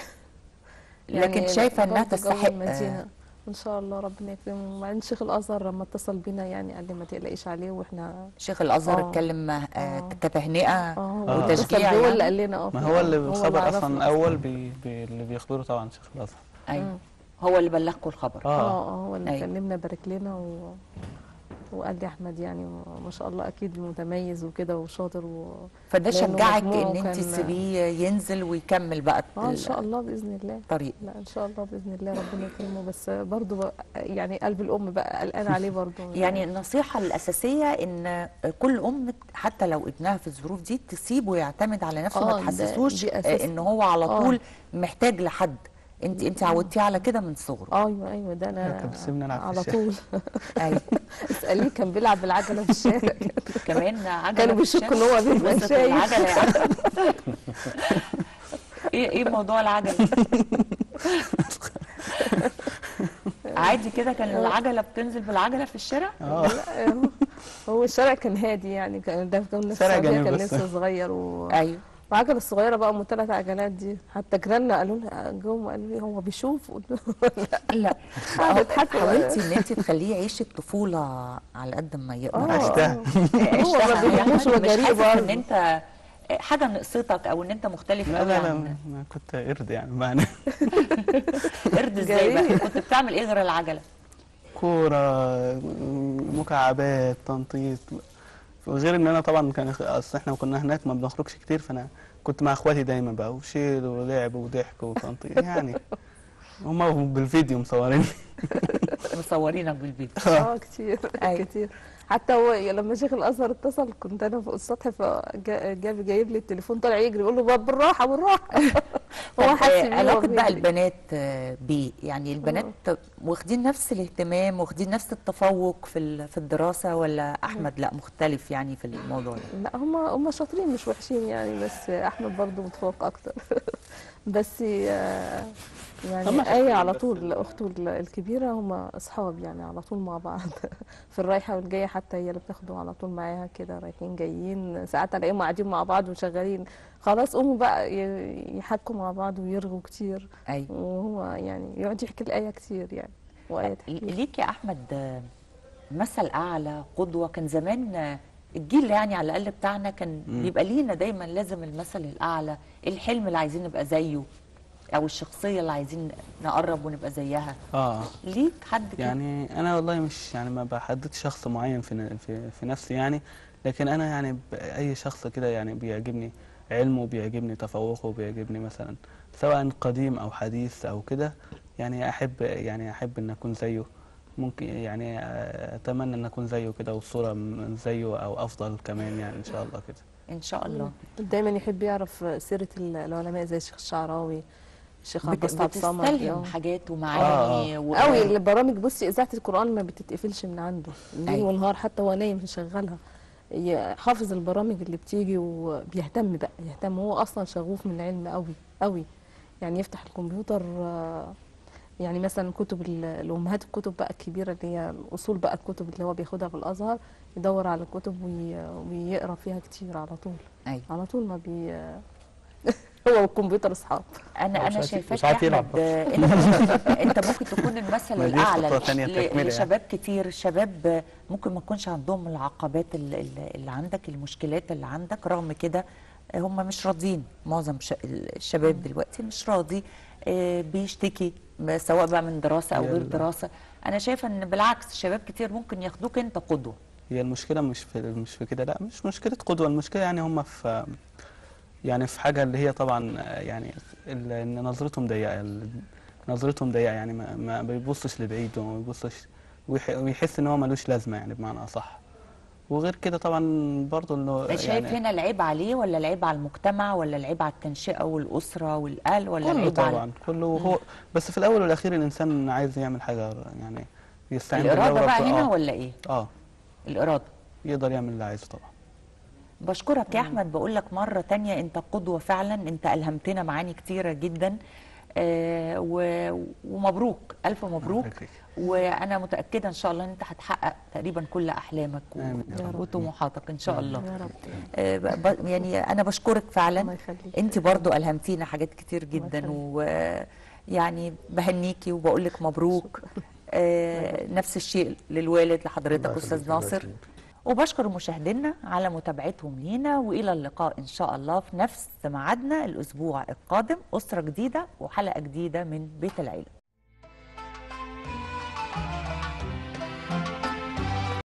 لكن شايفة انها برضه جو تستحق المدينة. آه، ان شاء الله ربنا يكرمه وبعدين شيخ الازهر لما اتصل بينا يعني قال لي ما تقلقيش عليه واحنا شيخ الازهر آه. اتكلم آه، آه. كتهنئة اه آه. وتشجيع هو يعني. اللي قال لنا اه ما هو اللي هو الخبر عرفنا اصلا اول بي بي اللي بيخبره طبعا شيخ الازهر ايوه مم. هو اللي بلغكم الخبر اه اه اه هو اللي أيوة. كلمنا بارك لنا و... وقال لي احمد يعني ما شاء الله اكيد متميز وكده وشاطر و... فده لأنه شجعك مجموعه ان انت كان- تسيبيه ينزل ويكمل بقى اه ان شاء الله باذن الله الطريق لا ان شاء الله باذن الله ربنا يكرمه بس برضه بقى يعني قلب الام بقى قلقان عليه برضه يعني النصيحة الأساسية إن كل أم حتى لو ابنها في الظروف دي تسيبه يعتمد على نفسه آه، ما ده- تحسسوش دي أساس. إن هو على آه. طول محتاج لحد أنت أنت عودتيه على كده من صغره ايوه ايوه ده انا كان بيسيبني ألعب في على الشارع. طول أيوه اساليه كان بيلعب بالعجله في الشارع كمان عجلة كانوا في بيشكوا الشارع. ان هو بيبقى قصة شايف العجلة يا عم. إيه إيه موضوع العجلة؟ عادي كده كان العجلة بتنزل بالعجلة في الشارع؟ اه لا، هو- هو الشارع كان هادي يعني كان ده كان لسه شارع السعودية جميل كان بس. لسه صغير و... أيوه وعجلة الصغيرة بقى ام ثلاث عجلات دي حتى جيراننا قالوا لنا جم قالوا لي هو بيشوف قلت له لا قعدت حتى حاولتي إن أنت تخليه يعيش الطفولة على قد ما يقدر اه عشتها. هو ما عشتها بيحبوش يعني مش وجريء حاسس ان برضه انت حاجه نقصتك او ان انت مختلف لا قوي لا لا عن ما كنت قرد يعني معنى قرد ازاي بقى جريء. كنت بتعمل ايه غير العجله كورة مكعبات تنطيط وغير ان انا طبعا كان اصل احنا كنا هناك ما بنخرجش كتير فانا كنت مع اخواتي دايما بقى وشيل ولعب وضحك وتنطيط يعني هما بالفيديو مصورين مصورينك بالفيديو اه كتير أيوة. كتير حتى هو لما شيخ الازهر اتصل كنت انا فوق السطح فجاب جايب لي التليفون طالع يجري يقول له بقى بالراحه بالراحه هو طب حاسس آه، بيه وهو علاقه بقى بيجري. البنات آه، بيه يعني البنات واخدين نفس الاهتمام واخدين نفس التفوق في ال- في الدراسه ولا احمد لا مختلف يعني في الموضوع ده لا هم هم شاطرين مش وحشين يعني بس احمد برضه متفوق اكتر بس آه، هم يعني آية شايفين على بس طول ال- أخته ال- الكبيرة هم أصحاب يعني على طول مع بعض في الرايحة والجاية حتى هي اللي بتاخده على طول معاها كده رايحين جايين ساعات ألاقيهم قاعدين مع بعض وشغالين خلاص قوموا بقى ي- يحكوا مع بعض ويرغوا كتير ايوه وهو يعني يقعد يحكي الآية كتير يعني وآية تحكي ليك يا احمد آه، مثل اعلى قدوه كان زمان آه، الجيل يعني على الاقل بتاعنا كان مم. بيبقى لينا دايما لازم المثل الاعلى الحلم اللي عايزين نبقى زيه او الشخصيه اللي عايزين نقرب ونبقى زيها اه ليك حد كده يعني انا والله مش يعني ما بحددش شخص معين في في, في نفسي يعني لكن انا يعني ب- اي شخص كده يعني بيعجبني علمه بيعجبني تفوقه بيعجبني مثلا سواء قديم او حديث او كده يعني احب يعني احب ان اكون زيه ممكن يعني آه، اتمنى ان اكون زيه كده والصوره من زيه او افضل كمان يعني ان شاء الله كده ان شاء الله دايما يحب يعرف سيرة ال- العلماء زي الشيخ الشعراوي الشيخ بت- عباس عبد الصمد بتستلهم آه. حاجات ومعاني و... قوي البرامج بصي اذاعه القران ما بتتقفلش من عنده ليل أيوة. ونهار حتى هو نايم يشغلها ي- حافظ البرامج اللي بتيجي وبيهتم بقى يهتم هو اصلا شغوف من العلم قوي قوي يعني يفتح الكمبيوتر آه، يعني مثلا كتب ال- الامهات الكتب بقى الكبيره اللي هي الاصول بقى الكتب اللي هو بياخدها في الازهر يدور على الكتب وي- ويقرا فيها كتير على طول أيوة. على طول ما بي هو والكمبيوتر اصحاب انا انا وساعات- شايفاك يا وساعات يلعب احمد آه، انت انت ممكن تكون المثل ما دي الاعلى خطوة تانية ل- تكملة يعني. لشباب كتير شباب آه، ممكن ما يكونش عندهم العقبات ال- ال- اللي عندك المشكلات اللي عندك رغم كده آه، هم مش راضيين معظم ش- الشباب دلوقتي مش راضي آه، بيشتكي م- سواء بقى من دراسه او غير يلا. دراسه انا شايفه ان بالعكس شباب كتير ممكن ياخدوك انت قدوه هي المشكلة مش في مش في كده لا مش مشكلة قدوة المشكلة يعني هم في يعني في حاجة اللي هي طبعا آه، يعني ال- ان نظرتهم ضيقة ال- نظرتهم ضيقة يعني ما, ما بيبصش لبعيد وما بيبصش ويح- ويحس ان هو ملوش لازمة يعني بمعنى اصح وغير كده طبعا برضه انه شايف يعني هنا العيب عليه ولا العيب على المجتمع ولا العيب على التنشئه والاسره والاهل ولا كله العيب على طبعا كله هو بس في الاول والاخير الانسان عايز يعمل حاجة يعني يستعين بالله الاراده بقى ورب- هنا آه. ولا ايه اه الاراده يقدر يعمل اللي عايزه طبعا بشكرك يا احمد بقول لك مره تانية انت قدوه فعلا انت الهمتنا معاني كتيره جدا آه و- ومبروك الف مبروك يبارك فيك. وانا متاكده ان شاء الله ان انت هتحقق تقريبا كل احلامك و- آمين يا رب. وطموحاتك ان شاء الله يا رب آه ب- ب- يعني انا بشكرك الله فعلا يخليك انت برضو الهمتينا حاجات كتير جدا يخليك. ويعني بهنيكي وبقول لك مبروك آه نفس الشيء للوالد لحضرتك الله استاذ يخليك، الله ناصر يخليك. وبشكر مشاهدينا على متابعتهم لينا والى اللقاء ان شاء الله في نفس ميعادنا الاسبوع القادم اسره جديده وحلقه جديده من بيت العيله